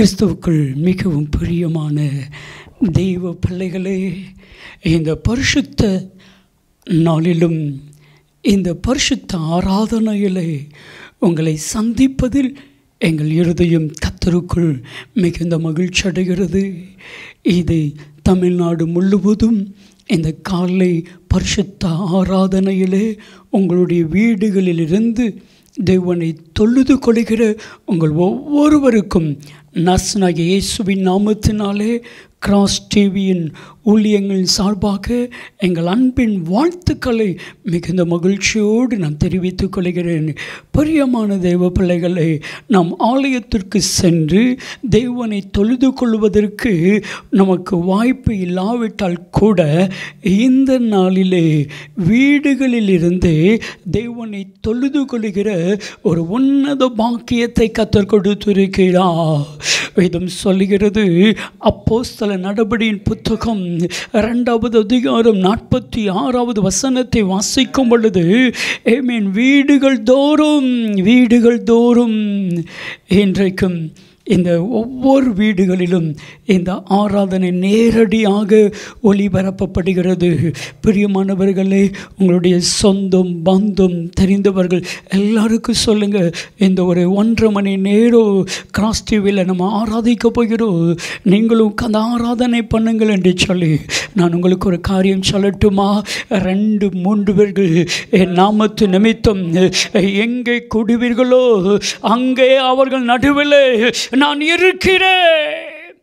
கிறிஸ்துவுக்குள் மிகவும் பிரியமான தெய்வ பிள்ளைகளே இந்த பரிசுத்த நாளிலும் இந்த பரிசுத்த ஆராதனையிலே உங்களை சந்திப்பதில் எங்கள் இருதயம் கத்தருக்குள் மிகுந்த மகிழ்ச்சி அடைகிறது இது தமிழ்நாடு முழுவதும் இந்த காலை பரிசுத்த ஆராதனையிலே உங்களுடைய வீடுகளிலிருந்து தேவனை தொழுது கொள்கிற உங்கள் ஒவ்வொருவருக்கும் நர்ஸ்னாகிய இயேசுவின் நாமத்தினாலே கிராஸ் டிவியின் ஊழியங்கள் சார்பாக எங்கள் அன்பின் வாழ்த்துக்களை மிகுந்த மகிழ்ச்சியோடு நான் தெரிவித்துக் கொள்கிறேன் பிரியமான தெய்வ பிள்ளைகளை நாம் ஆலயத்திற்கு சென்று தெய்வனை தொழுது கொள்வதற்கு நமக்கு வாய்ப்பு இல்லாவிட்டால் கூட இந்த நாளிலே வீடுகளிலிருந்தே தெய்வனை தொழுது கொள்கிற ஒரு உன்னத பாக்கியத்தை கத்தர் கொடுத்திருக்கிறார் வேதம் சொல்லுகிறது அப்போஸ்தல நடபடியின் புத்தகம் இரண்டாவது அதிகாரம் நாற்பத்தி ஆறாவது வசனத்தை வாசிக்கும் பொழுது ஏமீன் வீடுகள் தோறும் வீடுகள் தோறும் இன்றைக்கும் இந்த ஒவ்வொரு வீடுகளிலும் இந்த ஆராதனை நேரடியாக ஒளிபரப்பப்படுகிறது பிரியமானவர்களே உங்களுடைய சொந்தம் பந்தம் தெரிந்தவர்கள் எல்லாருக்கும் சொல்லுங்கள் இந்த ஒரு ஒன்றரை மணி நேரம் கிராஸ் டிவியில் நம்ம ஆராதிக்க போகிறோம் நீங்களும் அந்த ஆராதனை பண்ணுங்கள் என்று சொல்லி நான் உங்களுக்கு ஒரு காரியம் சொல்லட்டுமா ரெண்டு மூன்று பேர்கள் என் நாமத்து நிமித்தம் எங்கே குடுவீர்களோ அங்கே அவர்கள் நடுவில் நான் இருக்கிறேன்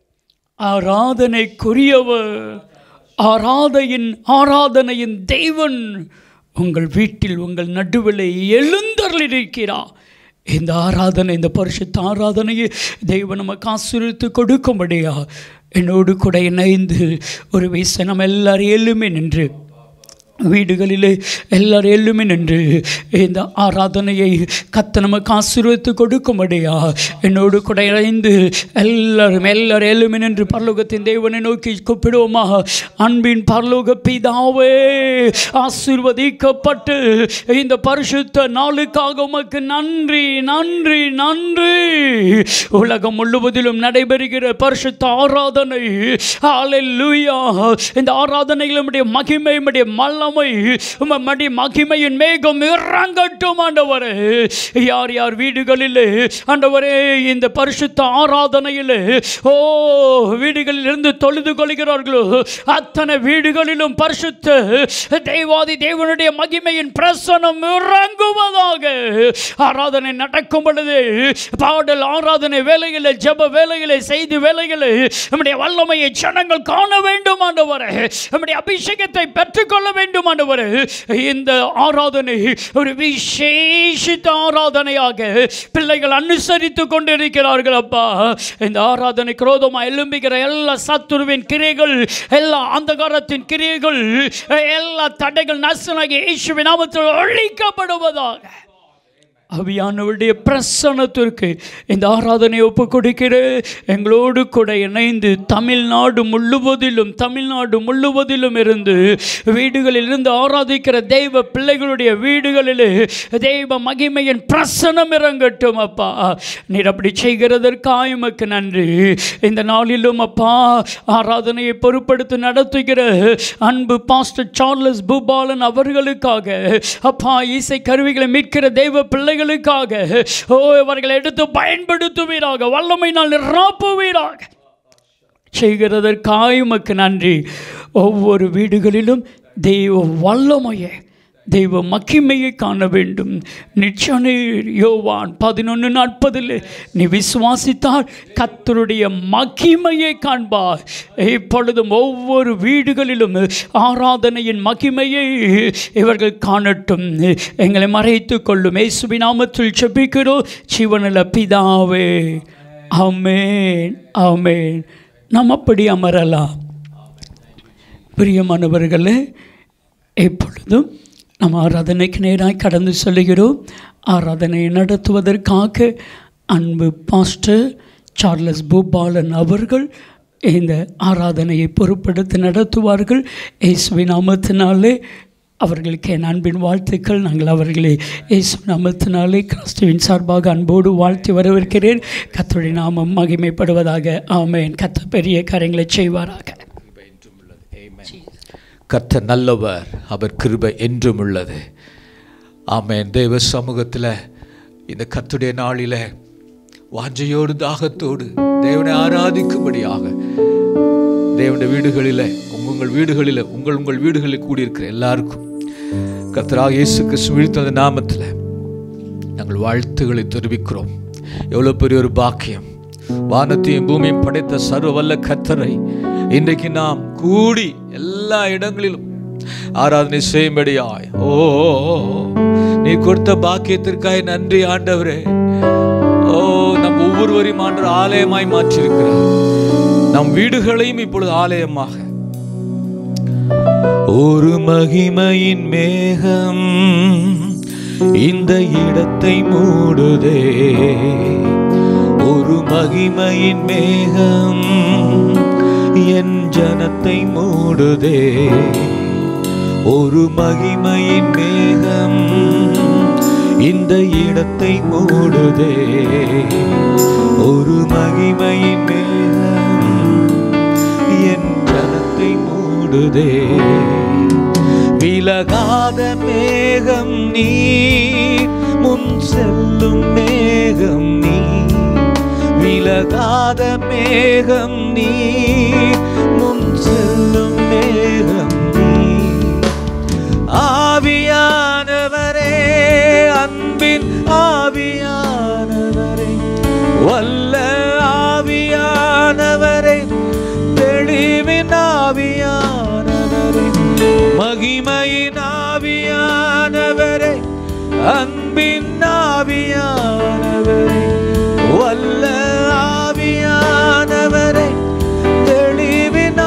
ஆராதனைக்குரியவர் ஆராதையின் ஆராதனையின் தெய்வன் உங்கள் வீட்டில் உங்கள் நடுவில் எழுந்தருளிருக்கிறார் இந்த ஆராதனை இந்த பரிசுத்த ஆராதனையை தெய்வம் நமக்கு ஆசிரியத்து கொடுக்கும்படியா என்னோடு கூட இணைந்து ஒரு வயசு நம்ம எல்லாரும் எழுமே நின்று வீடுகளிலே எல்லாரும் எழுமே நின்று இந்த ஆராதனையை கத்த நமக்கு ஆசீர்வதித்து கொடுக்கும்படியா என்னோடு கூட இணைந்து எல்லாரும் எல்லாரும் எழுமே நின்று பரலோகத்தின் தேவனை நோக்கி கூப்பிடுவோமா அன்பின் பரலோக பிதாவே ஆசீர்வதிக்கப்பட்டு இந்த பரிசுத்த நாளுக்காக உமக்கு நன்றி நன்றி நன்றி உலகம் முழுவதிலும் நடைபெறுகிற பரிசுத்த ஆராதனை ஹalleluya இந்த ஆராதனையில் நம்முடைய மகிமை நம்முடைய மல்லம் உம்முடைய மகிமையின் மேகம் இறங்கட்டும் ஆண்டவரே யார் யார் வீடுகளிலே ஆண்டவரே இந்த பரிசுத்த ஆராதனையில் ஓ வீடுகளில் இருந்து தொழுது கொள்கிறார்களோ அத்தனை வீடுகளிலும் பரிசுத்த தெய்வாதி தேவனுடைய மகிமையின் பிரசனம் இறங்குவதாக ஆராதனை நடக்கும் பொழுது பாடல் ஆராதனை வேலைகளை ஜப வேலைகளை செய்து வேலைகளை நம்முடைய வல்லமையை ஜனங்கள் காண வேண்டும் ஆண்டவரே நம்முடைய அபிஷேகத்தை பெற்றுக்கொள்ள வேண்டும் ஆண்டவரே இந்த ஆராதனை ஒரு விசேஷித்த ஆராதனையாக பிள்ளைகள் அனுசரித்து கொண்டிருக்கிறார்கள் அப்பா இந்த ஆராதனை குரோதமாக எழும்புகிற எல்லா சத்துருவின் கிரைகள் எல்லா அந்தகாரத்தின் கிரியைகள் எல்லா தடைகள் நசனாகிய இயேசுவின் நாமத்தில் ஒழிக்கப்படுவதாக அவியானவருடைய பிரசனத்திற்கு இந்த ஆராதனை ஒப்பு கொடுக்கிற எங்களோடு கூட இணைந்து தமிழ்நாடு முழுவதிலும் தமிழ்நாடு முழுவதிலும் இருந்து வீடுகளில் இருந்து ஆராதிக்கிற தெய்வ பிள்ளைகளுடைய வீடுகளில் தெய்வ மகிமையின் பிரசனம் இறங்கட்டும் அப்பா நீர் அப்படி செய்கிறதற்காக உமக்கு நன்றி இந்த நாளிலும் அப்பா ஆராதனையை பொறுப்படுத்தி நடத்துகிற அன்பு பாஸ்டர் சார்லஸ் பூபாலன் அவர்களுக்காக அப்பா இசை கருவிகளை மீட்கிற தெய்வ பிள்ளைகள் பிள்ளைகளுக்காக ஓ இவர்களை எடுத்து பயன்படுத்துவீராக வல்லமை நாள் நிராப்புவீராக செய்கிறதற்காக உமக்கு நன்றி ஒவ்வொரு வீடுகளிலும் தெய்வ வல்லமையை தெய்வ மகிமையை காண வேண்டும் நிச்சய யோவான் பதினொன்று நாற்பதில் நீ விசுவாசித்தால் கத்தருடைய மகிமையை காண்பார் இப்பொழுதும் ஒவ்வொரு வீடுகளிலும் ஆராதனையின் மகிமையை இவர்கள் காணட்டும் எங்களை மறைத்து கொள்ளும் ஏசுபி நாமத்தில் செபிக்கிறோம் சிவனில் பிதாவே அமேன் அமேன் நாம் அப்படி அமரலாம் பிரியமானவர்களே எப்பொழுதும் நம்ம ஆராதனைக்கு நேராக கடந்து செல்கிறோம் ஆராதனை நடத்துவதற்காக அன்பு பாஸ்டர் சார்லஸ் பூபாலன் அவர்கள் இந்த ஆராதனையை பொறுப்படுத்தி நடத்துவார்கள் இயேசுவின் நாமத்தினாலே அவர்களுக்கு என் அன்பின் வாழ்த்துக்கள் நாங்கள் அவர்களை இயேசு நாமத்தினாலே கிறிஸ்துவின் சார்பாக அன்போடு வாழ்த்தி வரவேற்கிறேன் கர்த்தருடைய நாமம் மகிமைப்படுவதாக ஆமென் கத்த பெரிய காரியங்களை செய்வாராக கர்த்தர் நல்லவர் அவர் கிருபை என்றும் உள்ளது ஆமென் தேவ சமூகத்தில் இந்த கர்த்தருடைய நாளில் வாஞ்சையோடு தாகத்தோடு தேவனை ஆராதிக்கும்படியாக தேவனுடைய வீடுகளில் உங்கள் வீடுகளில் உங்கள் உங்கள் வீடுகளில் கூடியிருக்கிற எல்லாருக்கும் கர்த்தராக இயேசு கிறிஸ்து விழித்த நாமத்தில் நாங்கள் வாழ்த்துக்களை தெரிவிக்கிறோம் எவ்வளோ பெரிய ஒரு பாக்கியம் வானத்தையும் பூமியும் படைத்த சர்வ வல்ல கர்த்தரை இன்றைக்கு நாம் கூடி எல்லா இடங்களிலும் ஆராதனை செய்யும்படியாய் ஓ நீ கொடுத்த பாக்கியத்திற்காய் நன்றி ஆண்டவரே ஓ நம் ஒவ்வொருவரையும் ஆண்டு ஆலயமாய் மாற்றியிருக்கிறார் நம் வீடுகளையும் இப்பொழுது ஆலயமாக ஒரு மகிமையின் மேகம் இந்த இடத்தை மூடுதே ஒரு மகிமையின் மேகம் என் ஜனத்தை மூடுதே ஒரு மகிமையின் மேகம் இந்த இடத்தை மூடுதே ஒரு மகிமையின் மேகம் என் ஜனத்தை மூடுதே விலகாத மேகம் நீ முன் செல்லும் மேகம் நீ விலகாத மேகம் நீ முன் செல்லும் மேகம் நீ ஆவியானவரே அன்பின் ஆவியானவரே வல்ல ஆவியானவரே தெளிவின் ஆவியானவரே மகிமையின் ஆவியானவரே அன்பின் ஆவியானவரே வல்ல ஆவியானவரே தெளிவின்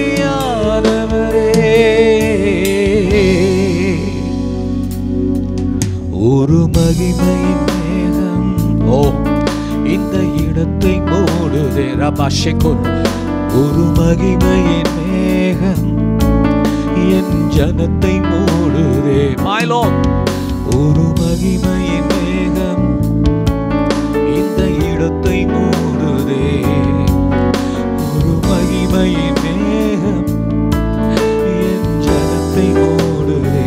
ஆவியானவரே ஒரு மகிமையின் மேகம் ஓ இந்த இடத்தை மூடுதே ரபாஷெகோர் ஒரு மகிமையின் மேகம் என் ஜனத்தை மூடுதே மாய்லோ ஒரு மகிமையின் மேகம் இந்த இடத்தை மூடுதே ஒரு மகிமையின் மேகம் என் ஜனத்தை மூடுதே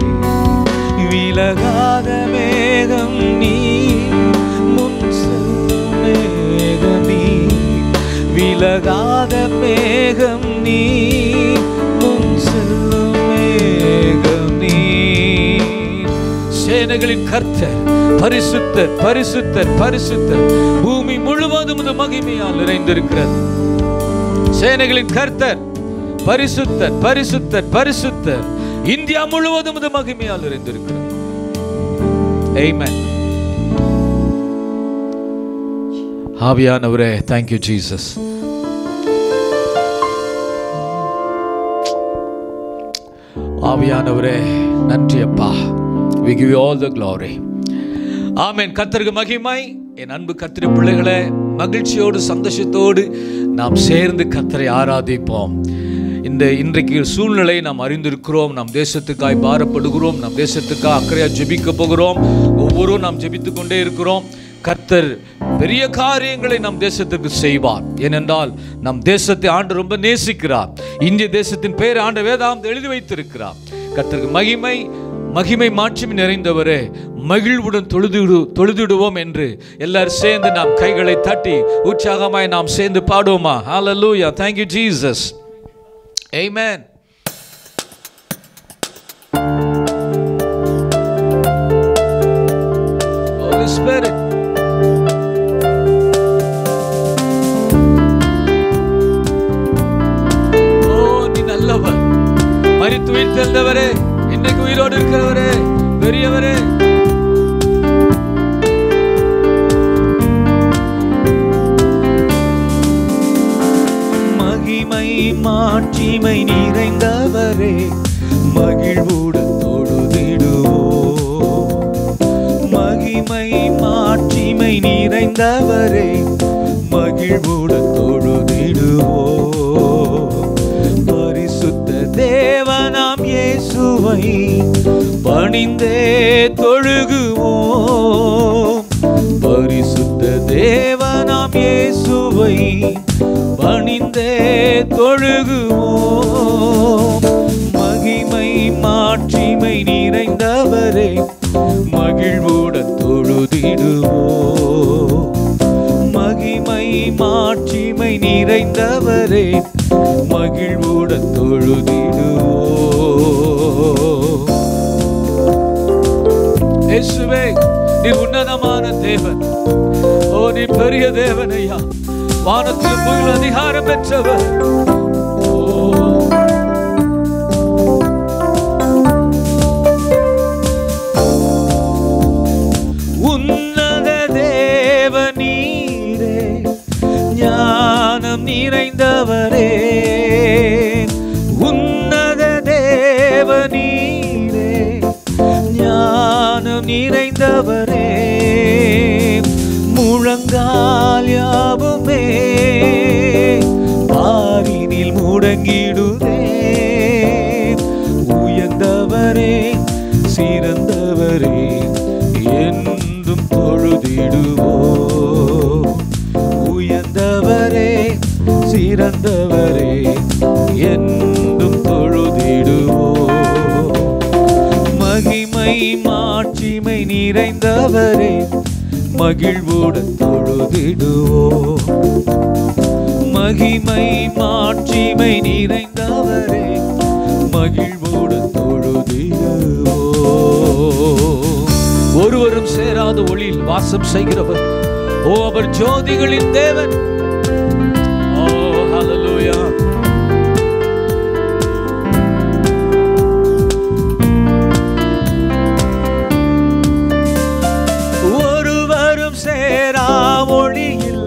விலகாத மேகம் நீ முன் செல்லும் மேகம் நீ விலகாத மேகம் நீ முன் செல்லும் மேகம் நீ சேனைகளின் கர்த்தர் பரிசுத்தர் பரிசுத்தர் பரிசுத்தர் பூமி முழுவதும் இந்த மகிமையால் நிறைந்திருக்கிறது சேனைகளின் கர்த்தர் பரிசுத்தர் பரிசுத்தர் பரிசுத்தர் இந்தியா முழுவதும் இது மகிமையால் நிறைந்திருக்கிறது Amen. ஆவியானவரே தேங்க்யூ ஜீசஸ் ஆவியானவரே நன்றி அப்பா we give you all the glory ஆமென் கர்த்தருக்கு மகிமை என் அன்பு கத்திரி பிள்ளைகளே மகிழ்ச்சியோடு சந்தோஷத்தோடு நாம் சேர்ந்து கத்தரை ஆராதிப்போம் இந்த இன்றைக்கு சூழ்நிலை நாம் அறிந்திருக்கிறோம் நம் தேசத்துக்காய் பாரப்படுகிறோம் நம் தேசத்துக்காக அக்கறையாக ஜெபிக்க போகிறோம் ஒவ்வொருவரும் நாம் ஜெபித்து கொண்டே இருக்கிறோம் கர்த்தர் பெரிய காரியங்களை நம் தேசத்துக்கு செய்வார் ஏனென்றால் நம் தேசத்தை ஆண்டு ரொம்ப நேசிக்கிறார் இந்திய தேசத்தின் பெயர் ஆண்டு வேதாந்த எழுதி வைத்திருக்கிறார் கர்த்தருக்கு மகிமை மகிமை மாட்சிமை நிறைந்தவரே மகிழ்வுடன் தொழுதிடு தொழுதிடுவோம் என்று எல்லாரும் சேர்ந்து நாம் கைகளை தட்டி உற்சாகமாய் நாம் சேர்ந்து பாடுவோமா ஹalleluya thank you jesus amen Holy Spirit ஓ நீ நல்லவர் மரித்து உயிர் தெழுந்தவரே இன்றைக்கு உயிரோடு இருக்கிறவரே பெரியவரே மகிமை மாட்சிமை நிறைந்தவரே மகிழ்வுடன் தொழுதிடுவோ மகிமை மாட்சிமை நிறைந்தவரே மகிழ்வுடன் தொழுதிடுவோ பரிசுத்த தேவனாம் இயேசுவை இயேசுவை பணிந்தே தொழுகுவோம் பரிசுத்த தேவனாம் இயேசுவை பணிந்தே தொழுகுவோம் மகிமை மாட்சிமை நிறைந்தவரே மகிழ்வுடன் தொழுதிடுவோம் மகிமை மாட்சிமை நிறைந்தவரே மகிழ்வுடன் தொழுதிடுவோம் இயேசுவே நீ உன்னதமான தேவன் ஓ நீ பெரிய தேவன் ஐயா வானத்தில் புகழ் அதிகாரம் பெற்றவர் ஓ உன்னத தேவ நீரே ஞானம் நிறைந்தவரே உன்னத தேவ நீரே ஞானம் நிறைந்தவரே முழங்கால் யாவுமே பாரினில் முடங்கிடுதே உயர்ந்தவரே சிறந்தவரே என்றும் தொழுதிடுவோ உயர்ந்தவரே சிறந்தவரே என்றும் தொழுதிடுவோ மகிமை மாட்சிமை நிறைந்தவரே மகிழ்வுடன் தொழுதிடுவோ மகிமை மாட்சிமை நிறைந்தவரே மகிழ்வுடன் தொழுதிடுவோ ஒருவரும் சேராத ஒளியில் வாசம் செய்கிறவர் ஓ அவர் ஜோதிகளின் தேவன் ஓ ஹalleluya ஒருவரும் சேரா ஒளியில்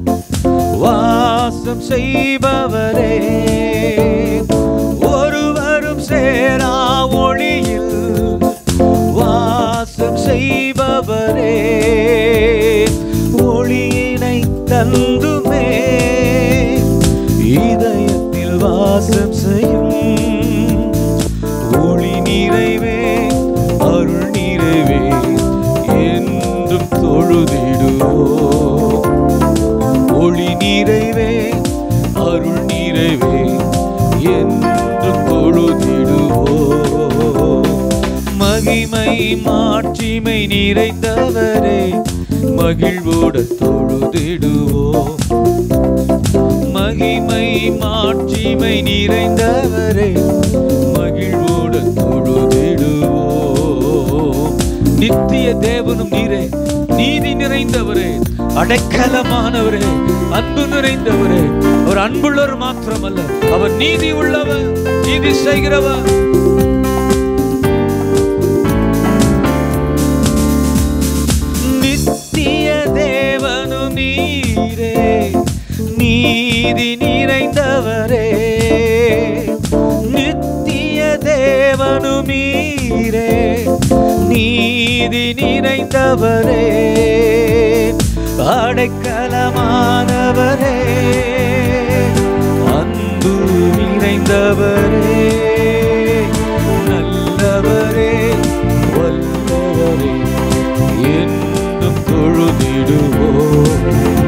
வாசம் செய்பவரே ஒருவரும் சேரா ஒளியில் வாசம் செய்பவரே ஒளியினை தந்துமே இதயத்தில் வாசம் செய்யும் ஒளி நிறைவே அருள் நிறைவே என்றும் தொழுதிடுவோம் ஒளி நிறைவே அருள் நிறைவே என்றும் தொழுதிடுவோம் மகிமை மாட்சிமை நிறைந்தவரே மகிழ்வோடு தொழுதிடுவோம் மகிமை மாட்சிமை நிறைந்தவரே மகிழ்வோடு தொழுதிடுவோம் நித்திய தேவனும் நீரே நீதி நிறைந்தவரே அடைக்கலமானவரே அன்பு நிறைந்தவரே அவர் அன்புள்ளவர் மாத்திரமல்ல அவர் நீதி உள்ளவர் நீதி செய்கிறவர் நித்திய தேவனு நீரே நீதி நிறைந்தவரே நித்திய தேவனு நீரே நீதி நிறைந்தவரே அடைக்கலமானவரே அன்பு நிறைந்தவரே நல்லவரே வல்லவரே என்றும் தொழுதிடுவோம்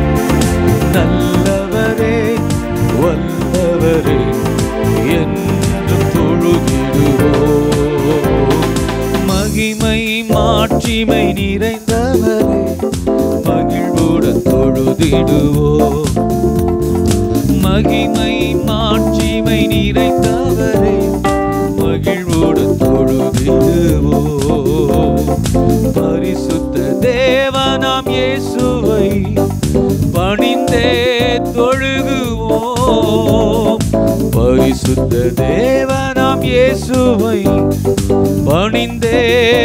நல்லவரே வல்லவரே என்றும் தொழுதிடுவோம் மகிமை மாட்சிமை நிறைந்தவரே மகிழ்வுடன் தொழுதிடுவோம் மகிமை மாட்சிமை நிறைந்தவரே மகிழ்வுடன் தொழுதிடுவோம் பரிசுத்த தேவனாம் இயேசுவை பணிந்தே தொழுகுவோம் பரிசுத்த தேவனாம் இயேசுவை பணிந்தே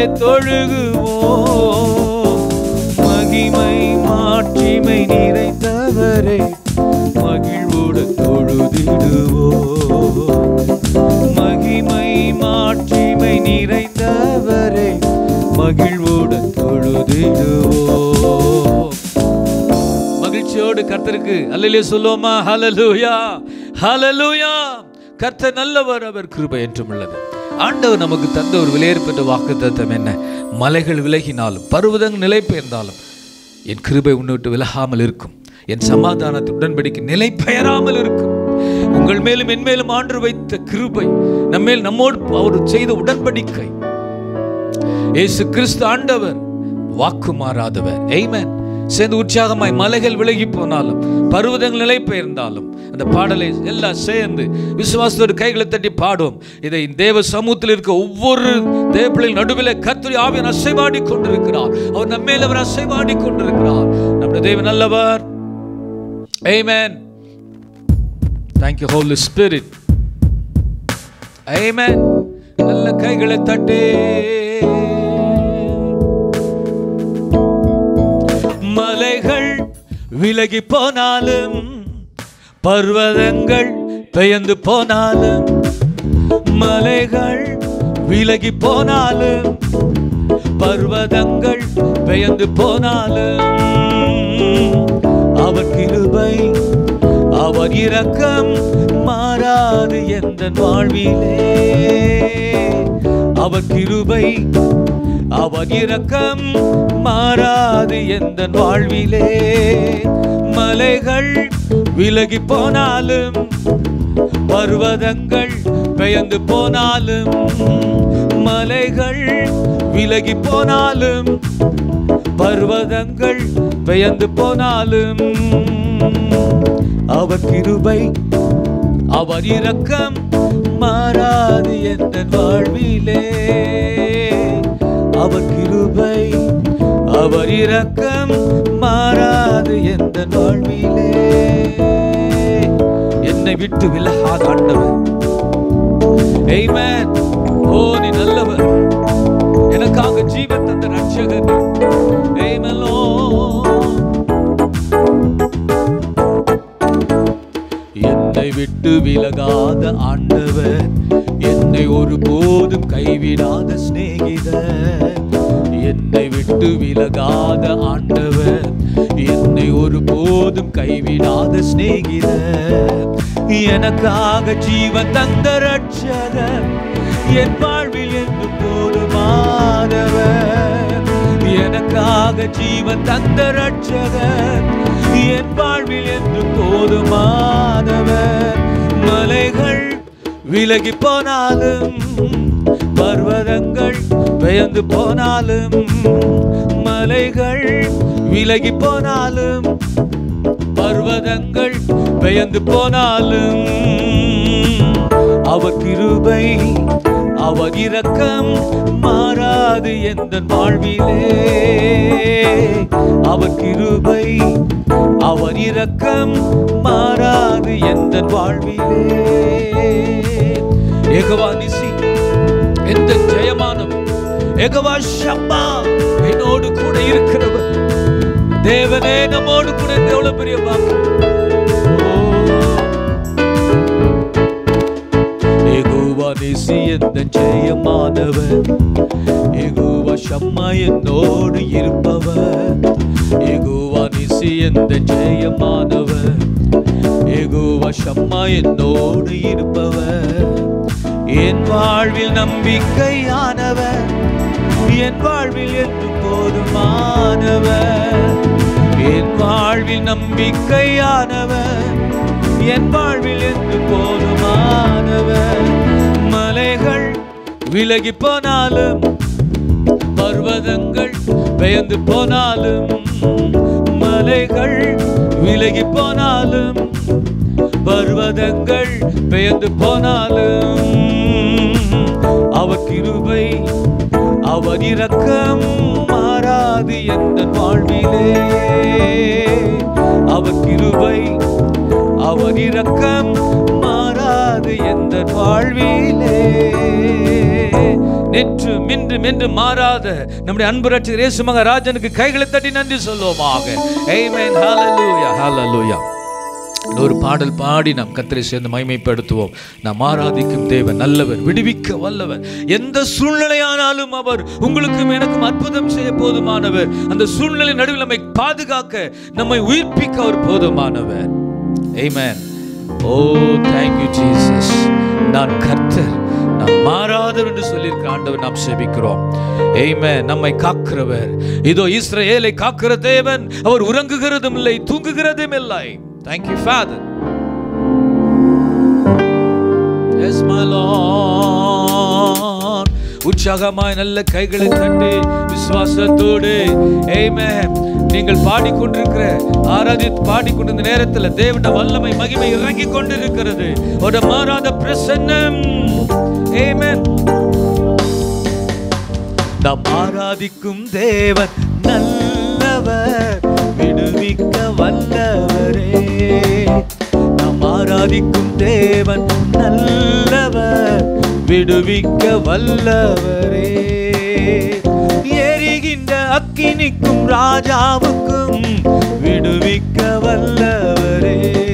தொழுகுவோம் மகிமை மாட்சிமை நிறைந்தவரே மகிழ்வுடன் தொழுதிடுவோம் மகிமை மாட்சிமை நிறைந்தவரே மகிழ்வுடன் தொழுதிடுவோம் மகிழ்ச்சியோடு கர்த்தருக்கு அல்லையிலே சொல்லுவோமா ஹalleluya ஹalleluya கர்த்தர் நல்லவர் அவர் கிருபை என்றும் உள்ளது ஆண்டவர் நமக்கு தந்த ஒரு விலையேற்பட்ட வாக்குத்தத்தம் என்ன மலைகள் விலகினாலும் பருவதங்கள் நிலை பெயர்ந்தாலும் என் கிருபை உன்னை விட்டு விலகாமல் இருக்கும் என் சமாதானத்தை உடன்படிக்கை நிலை பெயராமல் இருக்கும் உங்கள் மேலும் என் மேலும் ஆண்டு வைத்த கிருபை நம்மேல் நம்மோடு அவர் செய்த உடன்படிக்கை இயேசு கிறிஸ்து ஆண்டவர் வாக்கு மாறாதவர் எய்மேன் சேர்ந்து உற்சாகமாய் மலைகள் விலகி போனாலும் பருவதங்கள் நிலை பெயர்ந்தாலும் அந்த பாடலை எல்லாம் சேர்ந்து விசுவாசத்தோடு கைகளை தட்டி பாடுவோம் இதை தேவ சமூகத்தில் இருக்க ஒவ்வொரு தேவப்பிள்ளைகள் நடுவில் கர்த்தரி ஆவியன் அசைவாடி கொண்டிருக்கிறார் அவர் நம்மேல் அவர் அசைவாடி கொண்டிருக்கிறார் நம்முடைய தேவன் நல்லவர் Amen. Thank you, Holy Spirit. Amen. நல்ல கைகளை தட்டே மலைகள் விலகி போனாலும் பர்வதங்கள் பெயர்ந்து போனாலும் மலைகள் விலகி போனாலும் பர்வதங்கள் பெயர்ந்து போனாலும் அவர் கிருபை அவர் இரக்கம் மாறாது எந்த வாழ்விலே அவர் கிருபை அவர் இரக்கம் மாறாது எந்த வாழ்விலே மலைகள் விலகி போனாலும் பர்வதங்கள் பெயர்ந்து போனாலும் மலைகள் விலகி போனாலும் பர்வதங்கள் பெயர்ந்து போனாலும் அவர் கிருபை அவர் இரக்கம் மாறாது என்ற வாழ்விலே அவர் கிருபை அவர் இரக்கம் மாறாது என்ற வாழ்விலே என்னை விட்டு விலகாத ஆண்டவர் Amen. ஓ நீ நல்லவர் எனக்காக ஜீவன் தந்த ரட்சகர் Amen, Lord. என்னை விட்டு விலகாத ஆண்டவர் என்னை ஒருபோதும் கைவிடாத சிநேகிதர் என்னை விட்டு விலகாத ஆண்டவர் என்னை ஒருபோதும் கைவிடாத சிநேகிதர் எனக்காக ஜீவன் தந்த ரட்சகர் என் வாழ்வில் என்று போதுமானவர் எனக்காக ஜீவன் தந்த ரட்சகர் என் வாழ்வில் என்று போதுமானவர் மலைகள் விலகி போனாலும் பர்வதங்கள் பெயர்ந்து போனாலும் மலைகள் விலகி போனாலும் பர்வதங்கள் பெயர்ந்து போனாலும் அவர் கிருபை அவர் இரக்கம் மாறாது எந்த வாழ்விலே அவர் கிருபை அவர் இரக்கம் மாறாது எந்த வாழ்விலே ஏகவா நிசி எந்த ஜெயமானவர் ஏகவா ஷம்மா என்னோடு கூட இருக்கிறவர் தேவனே நம்மோடு கூட இந்த எவ்வளவு பெரிய வாக்கு ஏகோவா நேசி எந்த ஜெயமானவர் ஏகோவா ஷம்மா என்னோடு இருப்பவர் ஏகோவா நிசி எந்த ஜெயமானவர் ஏகோவா ஷம்மா என்னோடு இருப்பவர் என் வாழ்வில் நம்பிக்கையானவர் என் வாழ்வில் என்று போதுமானவர் என் வாழ்வில் நம்பிக்கையானவர் என் வாழ்வில் என்று போதுமானவர் மலைகள் விலகி போனாலும் பர்வதங்கள் பெயர்ந்து போனாலும் மலைகள் விலகி போனாலும் பர்வதங்கள் பெயர்ந்து போனாலும் அவர் கிருபை அவர் இரக்கம் மாறாது எந்த வாழ்விலே அவர் கிருபை அவர் இரக்கம் மாறாது எந்த வாழ்விலே நேற்று மின்று மென்று மாறாத நம்முடைய அன்பு ரட்சகர் இயேசு மகராஜனுக்கு கைகளை தட்டி நன்றி சொல்லுவோமாக ஆமென் ஹalleluya ஹalleluya ஒரு பாடல் பாடி நாம் கத்தரை சேர்ந்து மகிமைப்படுத்துவோம் நாம் ஆராதிக்கும் தேவன் நல்லவர் விடுவிக்க வல்லவர் எந்த சூழ்நிலையானாலும் அவர் உங்களுக்கும் எனக்கும் அற்புதம் செய்ய போதுமானவர் அந்த சூழ்நிலை நடுவில் நம்மை பாதுகாக்க நம்மை உயிர்ப்பிக்க அவர் போதுமானவர் Amen. Oh thank you Jesus நான் கர்த்தர் நான் மாறாதவர் என்று சொல்லியிருக்கிற ஆண்டவர் நாம் செபிக்கிறோம் ஏய்மே நம்மை காக்கிறவர் இதோ இஸ்ரவேலை காக்கிற தேவன் அவர் உறங்குகிறதும் இல்லை தூங்குகிறதும் இல்லை thank you father yes my lord உற்சாகமாய் நல்ல கைகளை தட்டி விசுவாசத்தோடு ஆமென் நீங்கள் பாடிக்கொண்டிருக்கிற ஆராதித்து பாடிக்கொண்டிருந்த நேரத்தில் தேவன வல்லமை மகிமை இறங்கி கொண்டிருக்கிறது ஒரு மாறாத பிரசன்னம் ஆமென் நாம் ஆராதிக்கும் தேவன் நல்லவர் விடுவிக்க வல்லவரே நாம் ஆராதிக்கும் தேவன் நல்லவர் விடுவிக்க வல்லவரே எரிகின்ற அக்கினிக்கும் ராஜாவுக்கும் விடுவிக்க வல்லவரே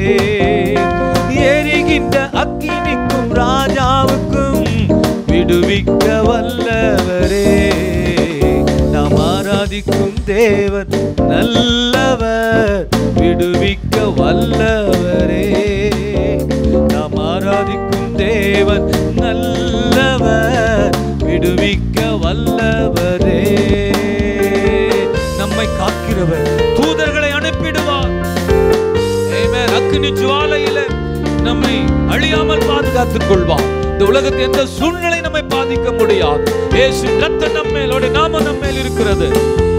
எரிகின்ற அக்கினிக்கும் ராஜாவுக்கும் விடுவிக்க வல்லவரே நாம் ஆராதிக்கும் தேவன் நல்லவர் விடுவிக்க வல்லவரே நாம் ஆராதிக்கும் தேவன் நல்லவர் விடுவிக்க வல்லவரே நம்மை காக்கிறவர் தூதர்களை அனுப்பிடுவார் Amen. அக்கினி ஜுவாலையில நம்மை அழியாமல் பாதுகாத்துக் கொள்வார் இந்த உலகத்தில் எந்த சூழ்நிலை நம்மை பாதிக்க முடியாது இயேசு ரத்தம் நம்மேலோட நாம நம்மேல் இருக்கிறது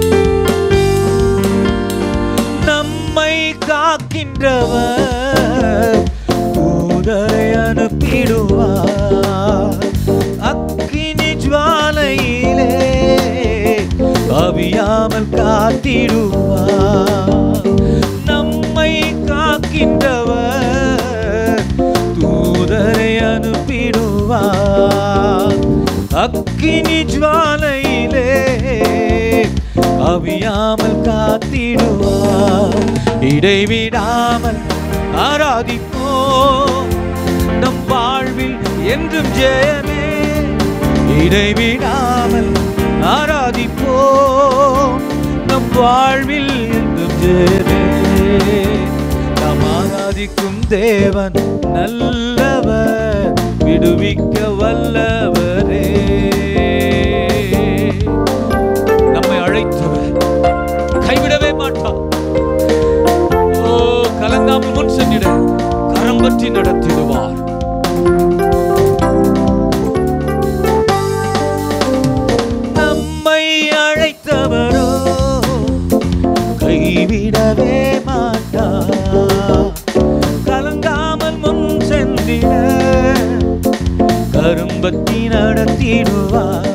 நம்மை காக்கின்றவர் தூதரை அனுப்பிடுவார் அக்கினி ஜுவாலையிலே அவியாமல் காத்திடுவார் நம்மை காக்கின்றவர் தூதரை அனுப்பிடுவார் அக்கினி ஜுவாலையிலே அவியாமல் காத்திடுவார் இடைவிடாமல் ஆராதிப்போம் நம் வாழ்வில் என்றும் ஜெயமே இடைவிடாமல் ஆராதிப்போம் நம் வாழ்வில் என்றும் ஜெயமே நாம் ஆராதிக்கும் தேவன் நல்லவர் விடுவிக்க வல்லவரே நம்மை அழைத்தவர் கைவிடவே மாட்டார் ஓ கலங்காமல் முன் சென்றிட கரம் பற்றி நடத்திடுவார் நம்மை அழைத்தவரோ கைவிடவே மாட்டார் கலங்காமல் முன் சென்றிட கரும்பத்தி நடத்திடுவார்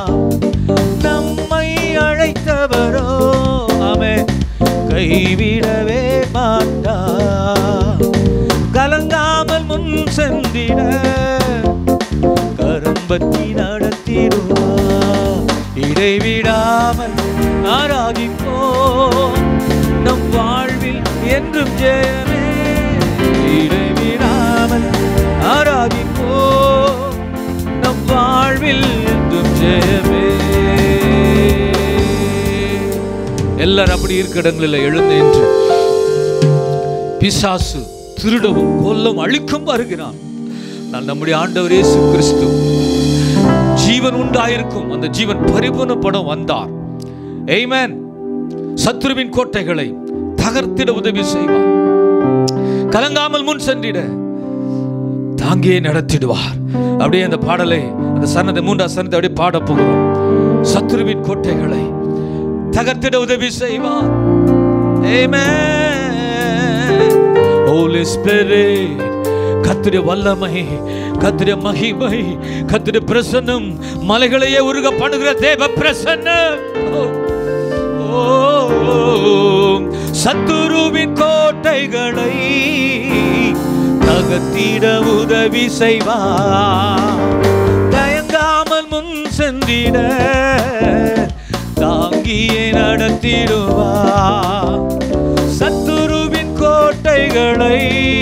நம்மை அழைத்தவரோ அவன் கைவிடவே மாட்டார் கலங்காமல் முன் சென்றிட கரும்பத்தி நடத்திடுவார் இடைவிடாமல் ஆராதிப்போம் நம் வாழ்வில் என்றும் ஜெயமே இடைவிடாமல் ஆராதிப்போம் நம் வாழ்வில் என்றும் ஜெயமே எல்லாரும் அப்படி இருக்க இடங்களில் எழுந்து என்று பிசாசு திருடவும் கொல்லும் அழிக்கும் வருகிறான் நான் நம்முடைய ஆண்டவர் இயேசு கிறிஸ்து ஜீவன் உண்டாயிருக்கும் அந்த ஜீவன் பரிபூர்ணப்படம் வந்தார் ஏமேன் சத்துருவின் கோட்டைகளை தகர்த்திட உதவி செய்வார் கலங்காமல் முன் சென்றிட தாங்கியே நடத்திடுவார் அப்படியே அந்த பாடலை அந்த சன்னதை மூன்றாம் சன்னத்தை அப்படியே பாட போகிறோம் சத்துருவின் கோட்டைகளை தகர்த்திட உதவி செய்வார் Amen. Holy Spirit கத்திர வல்லமை கத்திர மகிமை கத்திர பிரசன்னம் மலைகளையே உருக பண்ணுகிற தேவ பிரசன்னம் ஓ, சத்துருவின் கோட்டைகளை தகத்திட உதவி செய்வார் தயங்காமல் முன் சென்றிட தாங்கியே நடத்திடுவார் சத்துருவின் கோட்டைகளை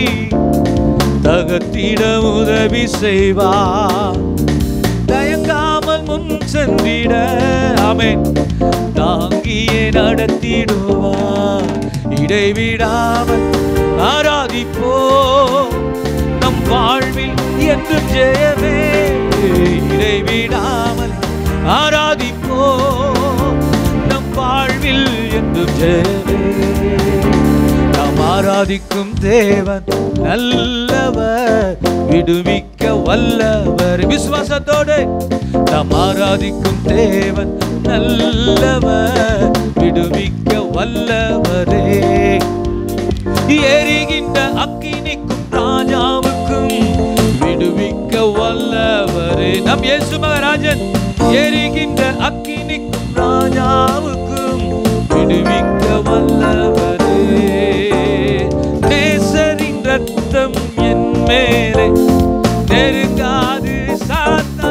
தகத்திட உதவி செய்வார் தயங்காமல் முன் சென்றிட ஆமென் தாங்கியே நடத்திடுவார் இடைவிடாமல் ஆராதிப்போ நம் வாழ்வில் என்றும் ஜெயமே இடைவிடாமல் ஆராதிப்போ நம் வாழ்வில் என்றும் ஜெயமே நாம் ஆராதிக்கும் தேவன் நல்லவர் விடுவிக்க வல்லவர் விசுவாசத்தோடு நாம் ஆராதிக்கும் தேவன் நல்லவர் விடுவிக்க வல்லவரே எரிகின்ற அக்கினிக்கும் ராஜாவுக்கும் விடுவிக்க வல்லவரே நம் இயேசு மகராஜன் எரிகின்ற அக்கினிக்கும் ராஜாவுக்கும் விடுவிக்க வல்லவரே நேசரின் ரத்தம் என் மேலே நெருங்காது சாத்தா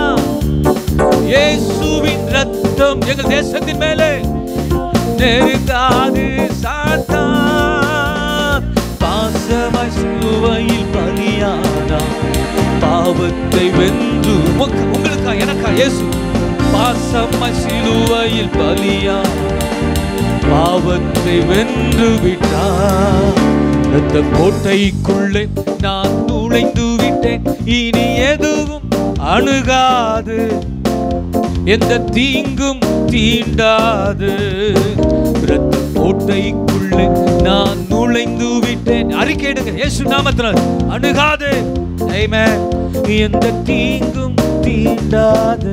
இயேசுவின் ரத்தம் எங்கள் தேசத்தின் மேலே நெருங்காது சாத்தான் பாசமாய் சிலுவையில் பலியானா பாவத்தை வென்று உமக்கு- உங்களுக்கா எனக்கா இயேசு பாசமாய் சிலுவையில் பலியானா பாவத்தை வென்று விட்டார் ரத்த கோட்டைக்குள்ளே நான் நுழைந்து விட்டேன் இனி எதுவும் அணுகாது எந்த தீங்கும் தீண்டாது இரத்த கோட்டைக்குள்ளே நான் நுழைந்து விட்டேன் அறிக்கையிடுங்க இயேசு நாமத்தில் அணுகாது Amen. எந்த தீங்கும் தீண்டாது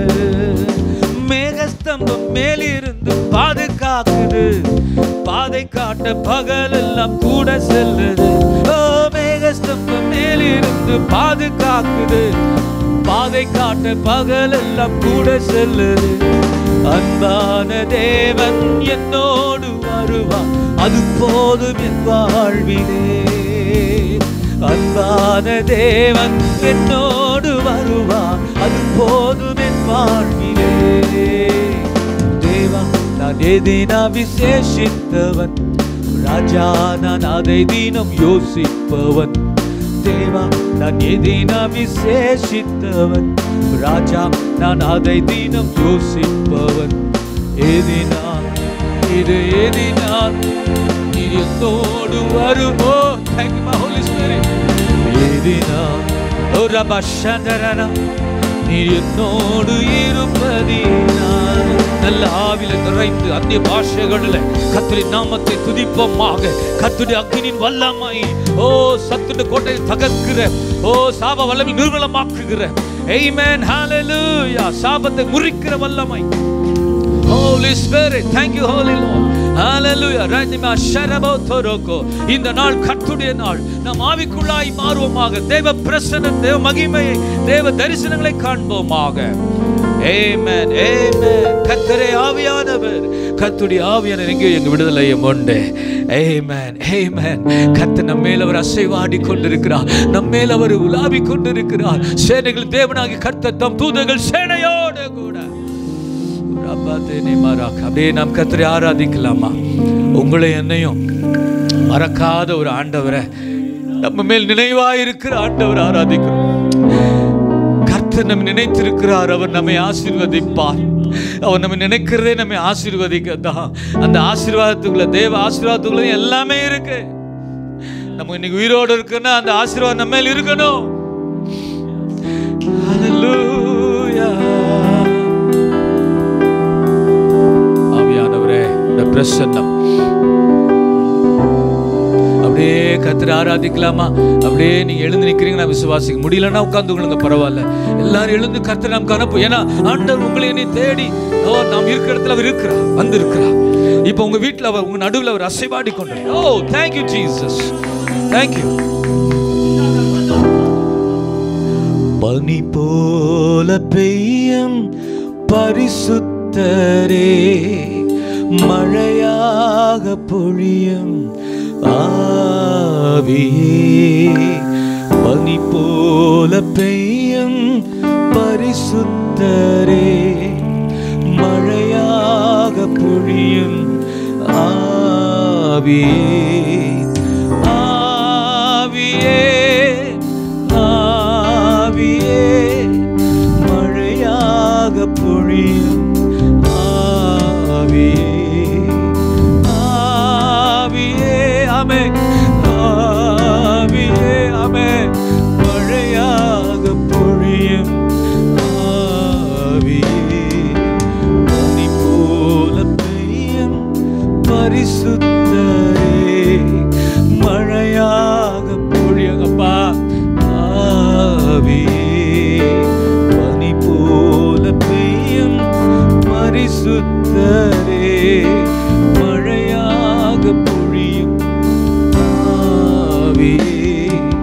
மேகஸ்தம்பம் மேலிருந்து பாதுகாக்குது பாதை காட்ட பகலெல்லாம் கூட செல்லுது ஓ மேகஸ்தம்பம் மேலிருந்து பாதுகாக்குது பாதை காட்ட பகலெல்லாம் கூட செல்லுது அன்பான தேவன் என்னோடு வருவான் அது போதும் என் வாழ்விலே அன்பான தேவன் என்னோடு வருவான் அது போதும் என் வாழ்விலே தேவா நான் எதினா விசேஷித்தவன் ராஜா நான் அதை தினம் யோசிப்பவன் தேவா நான் எதினா விசேஷித்தவன் ராஜா நான் அதை தினம் யோசிப்பவன் எதினால் இது எதினால் நீ என்னோடு வருமோ Thank you, my Holy Spirit. எதினால் ஓ ரபா சந்தரனா நீ என்னோடு இருப்பதினால் நல்ல ஆவில நிறைந்து அந்நிய பாஷைகளில் கத்தரின் நாமத்தை துதிப்போமாக கத்துடைய அக்கினின் வல்லமை ஓ சத்துடைய கோட்டையை தகர்க்கிற ஓ சாப வல்லமை நிர்மலமாக்குகிற Amen hallelujah சாபத்தை முறிக்கிற வல்லமை Holy Spirit, thank you, Holy Lord. Hallelujah. ரஞ்சிமா ஷரபோ தோரோக்கோ. இந்த நாள் கர்த்துடைய நாள் நாம் ஆவிக்குள்ளாய் மாறுவோமாக தேவ பிரசன்ன தேவ மகிமையை தேவ தரிசனங்களை காண்போமாக Amen, amen. கர்த்தரே ஆவியானவர் கர்த்துடைய ஆவியானவர் எங்கேயோ எங்க விடுதலையும் உண்டு Amen, amen. கர்த்தர் நம்ம மேல் அவர் அசைவாடி கொண்டிருக்கிறார் நம்ம மேல் அவர் உலாவி கொண்டிருக்கிறார் சேனைகள் தேவனாகி கர்த்தர் தம் தூதர்கள் சேனையோடு கூட ரப்பாத்தேனே மாறாக். அப்படியே நாம் கத்தரை ஆராதிக்கலாமா உங்களை என்னையும் மறக்காத ஒரு ஆண்டவரை நம்ம மேல் நினைவாயிருக்கிற ஆண்டவர் ஆராதிக்கிறோம் கர்த்தர் நம்ம நினைத்திருக்கிறார் அவர் நம்மை ஆசீர்வதிப்பார் அவர் நம்ம நினைக்கிறதே நம்மை ஆசீர்வதிக்க தான் அந்த ஆசீர்வாதத்துக்குள்ள தேவ ஆசீர்வாதத்துக்குள்ள எல்லாமே இருக்கு நம்ம இன்னைக்கு உயிரோடு இருக்குன்னா அந்த ஆசீர்வாதம் நம்ம மேல் இருக்கணும் Hallelujah. ஆவியானவரே இந்த பிரசன்னம் அப்படியே கத்திர ஆராதிக்கலாமா அப்படியே நீங்க எழுந்து நிக்கிறீங்க நான் விசுவாசிக்க முடியலன்னா உட்கார்ந்து கொள்ளுங்க பரவாயில்ல எல்லாரும் எழுந்து கத்திர நாம் கனப்பு ஏன்னா ஆண்டவர் உங்களை என்னை தேடி ஓ நாம் இருக்கிற இடத்துல அவர் இருக்கிறார் வந்து இருக்கிறார் இப்போ உங்க வீட்டில் அவர் உங்க நடுவில் அவர் அசைவாடி கொண்டு ஓ தேங்க்யூ ஜீசஸ் தேங்க்யூ பனி போல பெய்யும் பரிசுத்தரே மழையாக பொழியும் ஆவியே பனி போல பெய்யும் பரிசுத்தரே மழையாக பொழியும் ஆவியே ஆவியே ஆவியே மழையாக பொழியும் ஆவியே ஆவியே அமே ஆவியே அமே மழையாக பொழியும் பரிசுத்தரே மழையாக பொழியங்கப்பா ஆவியே பனி போல பெய்யும் பரிசுத்தரே மழையாக பொழியும் ஆவியே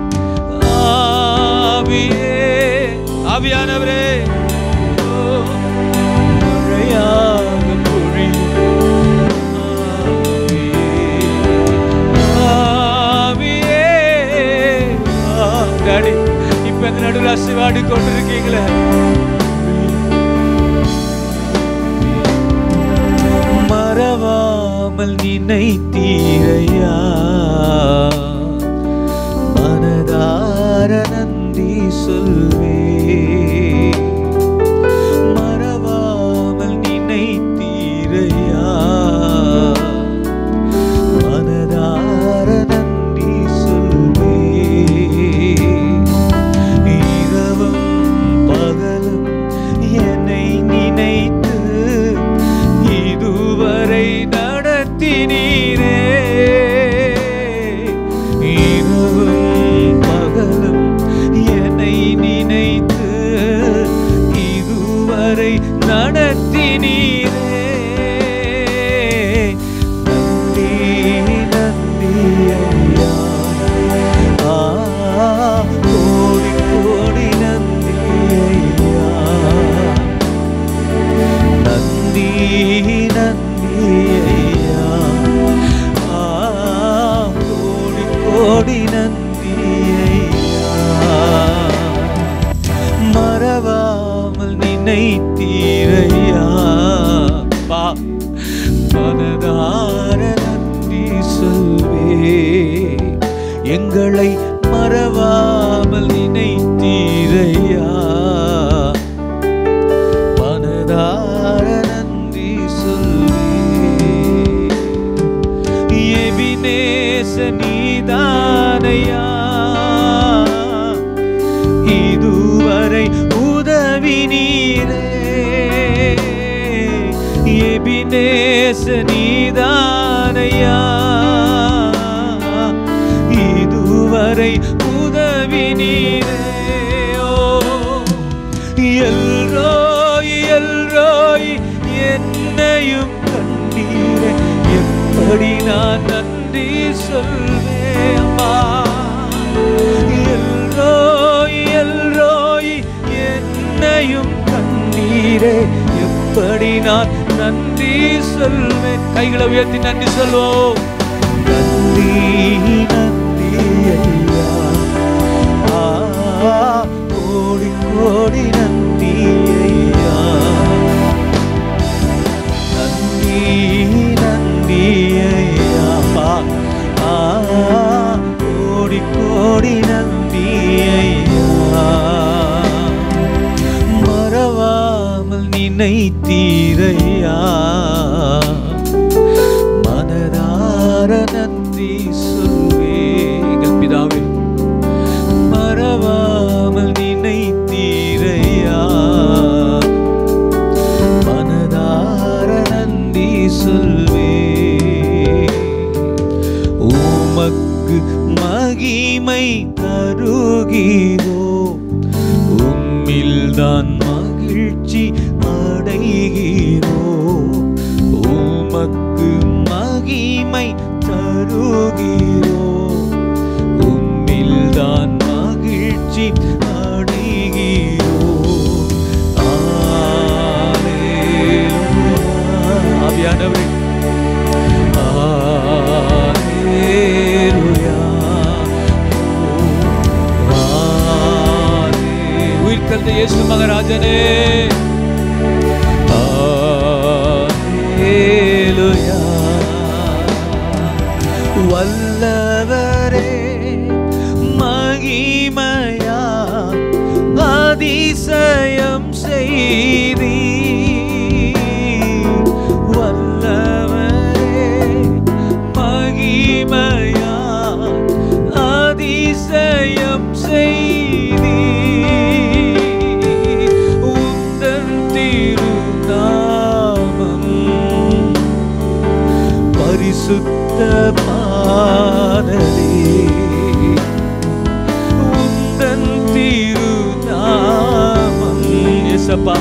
ஆவியே ஆவியானவரே ஓ, மழையாக பொழியும் ஆவியே, ஆ, டாடி இப்ப இந்த நடுவில் அசிவாடி கொண்டிருக்கீங்களே மறவாமல் நினைத்தீரையா மனதார நன்றி சொல்வே மறவாமல் நினைத்தீரையா மனதார நன்றி சொல்வே இரவும் பகலும் என்னை நினைத்து இதுவரை நடத்தினீரே இரவும் பகலும் என்னை நினைத்து இதுவரை நடத்தினீரே நன்றி நன்றி ஐயா ஆ கோடி கோடி நன்றி ஐயா நந்தி நந்தி ஐயா ஆ கோடி கோடி நந்தி ஐயா மறவாமல் நினைத்தீரையா பா மனதார நன்றி சொல்வே எங்களை மறவாமல் நினைத்தீரையா மனதார நன்றி சொல்வே எபினேச நீதானையா இதுவரை உதவி நீரே எபினேச நீதானையா இதுவரை உதவி நீரே ஓ எல்ரோய் எல்ரோய் என்னையும் கண்டீரே எப்படி நான் நன்றி சொல்வேன் அம்மா எல்ரோய் எல்ரோய் என்னையும் கண்டீரே எப்படி நான் நன்றி சொல்வேன் கைகளை உயர்த்தி நன்றி சொல்வோம் நன்றி நன்றி ஐயா ஆ, கோடி கோடி நன்றி ஐயா நன்றி நன்றி ஐயா பா. ஆ, கோடி கோடி நன்றி ஐயா மறவாமல் நினைத்தீரையா மனதார நன்றி சொல்வேங்கள் பிதாவே மறவாமல் நினைத்தீரையா மனதார நன்றி சொல்வே உமக்கு மகிமை தருகிறோ உம்மில்தான் மகிழ்ச்சி அடைகிறோ உமக்கு மகிமை தருகிறோ உம்மில்தான் மகிழ்ச்சி அடைகிறோ ஆவியானவரே ஆலேலுயா. ஆலே. உயிர்த்தெழுந்த இயேசு மகராஜனே ஆலேலுயா. வல்லவரே மகிமையா அதிசயம் செய்தி வல்லவரே மகிமையா அதிசயம் செய்தி உம் பரிசுத்தமானதே உந்தன் திருநாமம் எசப்பா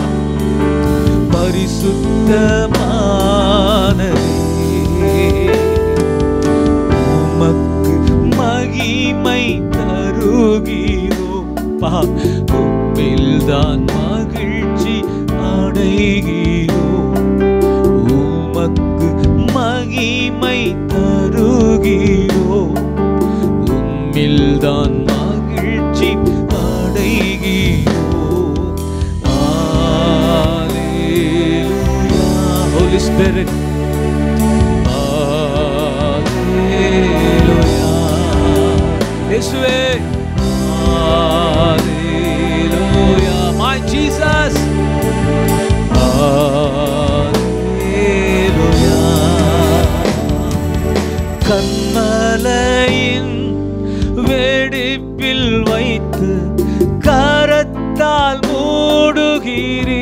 பரிசுத்தமானதே உமக்கு மகிமை தருகிறோம் பா உம்மில்தான் மகிழ்ச்சி அடைகிறோம் உமக்கு மகிமை தருகிறோம் உம்மில்தான் மகிழ்ச்சி அடைகிறோம் Hallelujah. Holy Spirit இயேசுவே Hallelujah. My Jesus. Hallelujah. கண்மலையின் வெடிப்பில் வைத்து கரத்தால் மூடுகிறீ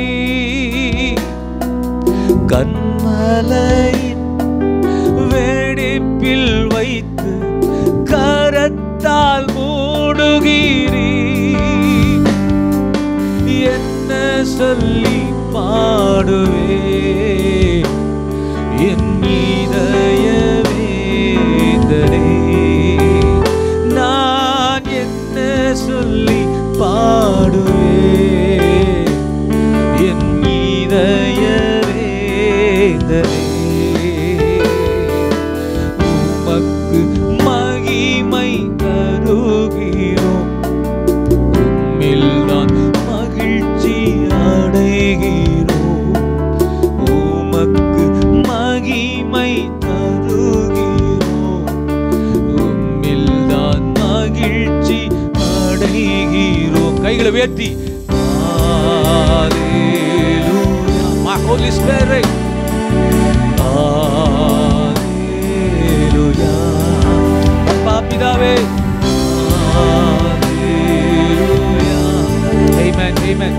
கண்மலையின் வெடிப்பில் வைத்து கரத்தால் மூடுகிறீ என்ன சொல்லி பாடுவே என் இதய வேதனை நான் என்ன சொல்லி பாடுவே என் இதய வேதனை உமக்கு மகிமை தருகிறோம் உம்மில்தான் மகிழ்ச்சி அடைகிறோம் உமக்கு மகிமை தருகிறோம் உம்மில்தான் மகிழ்ச்சி அடைகிறோம் கைகளை உயர்த்தி Hallelujah. My Holy Spirit. Hallelujah. அப்பா பிதாவே Hallelujah. Amen. Amen.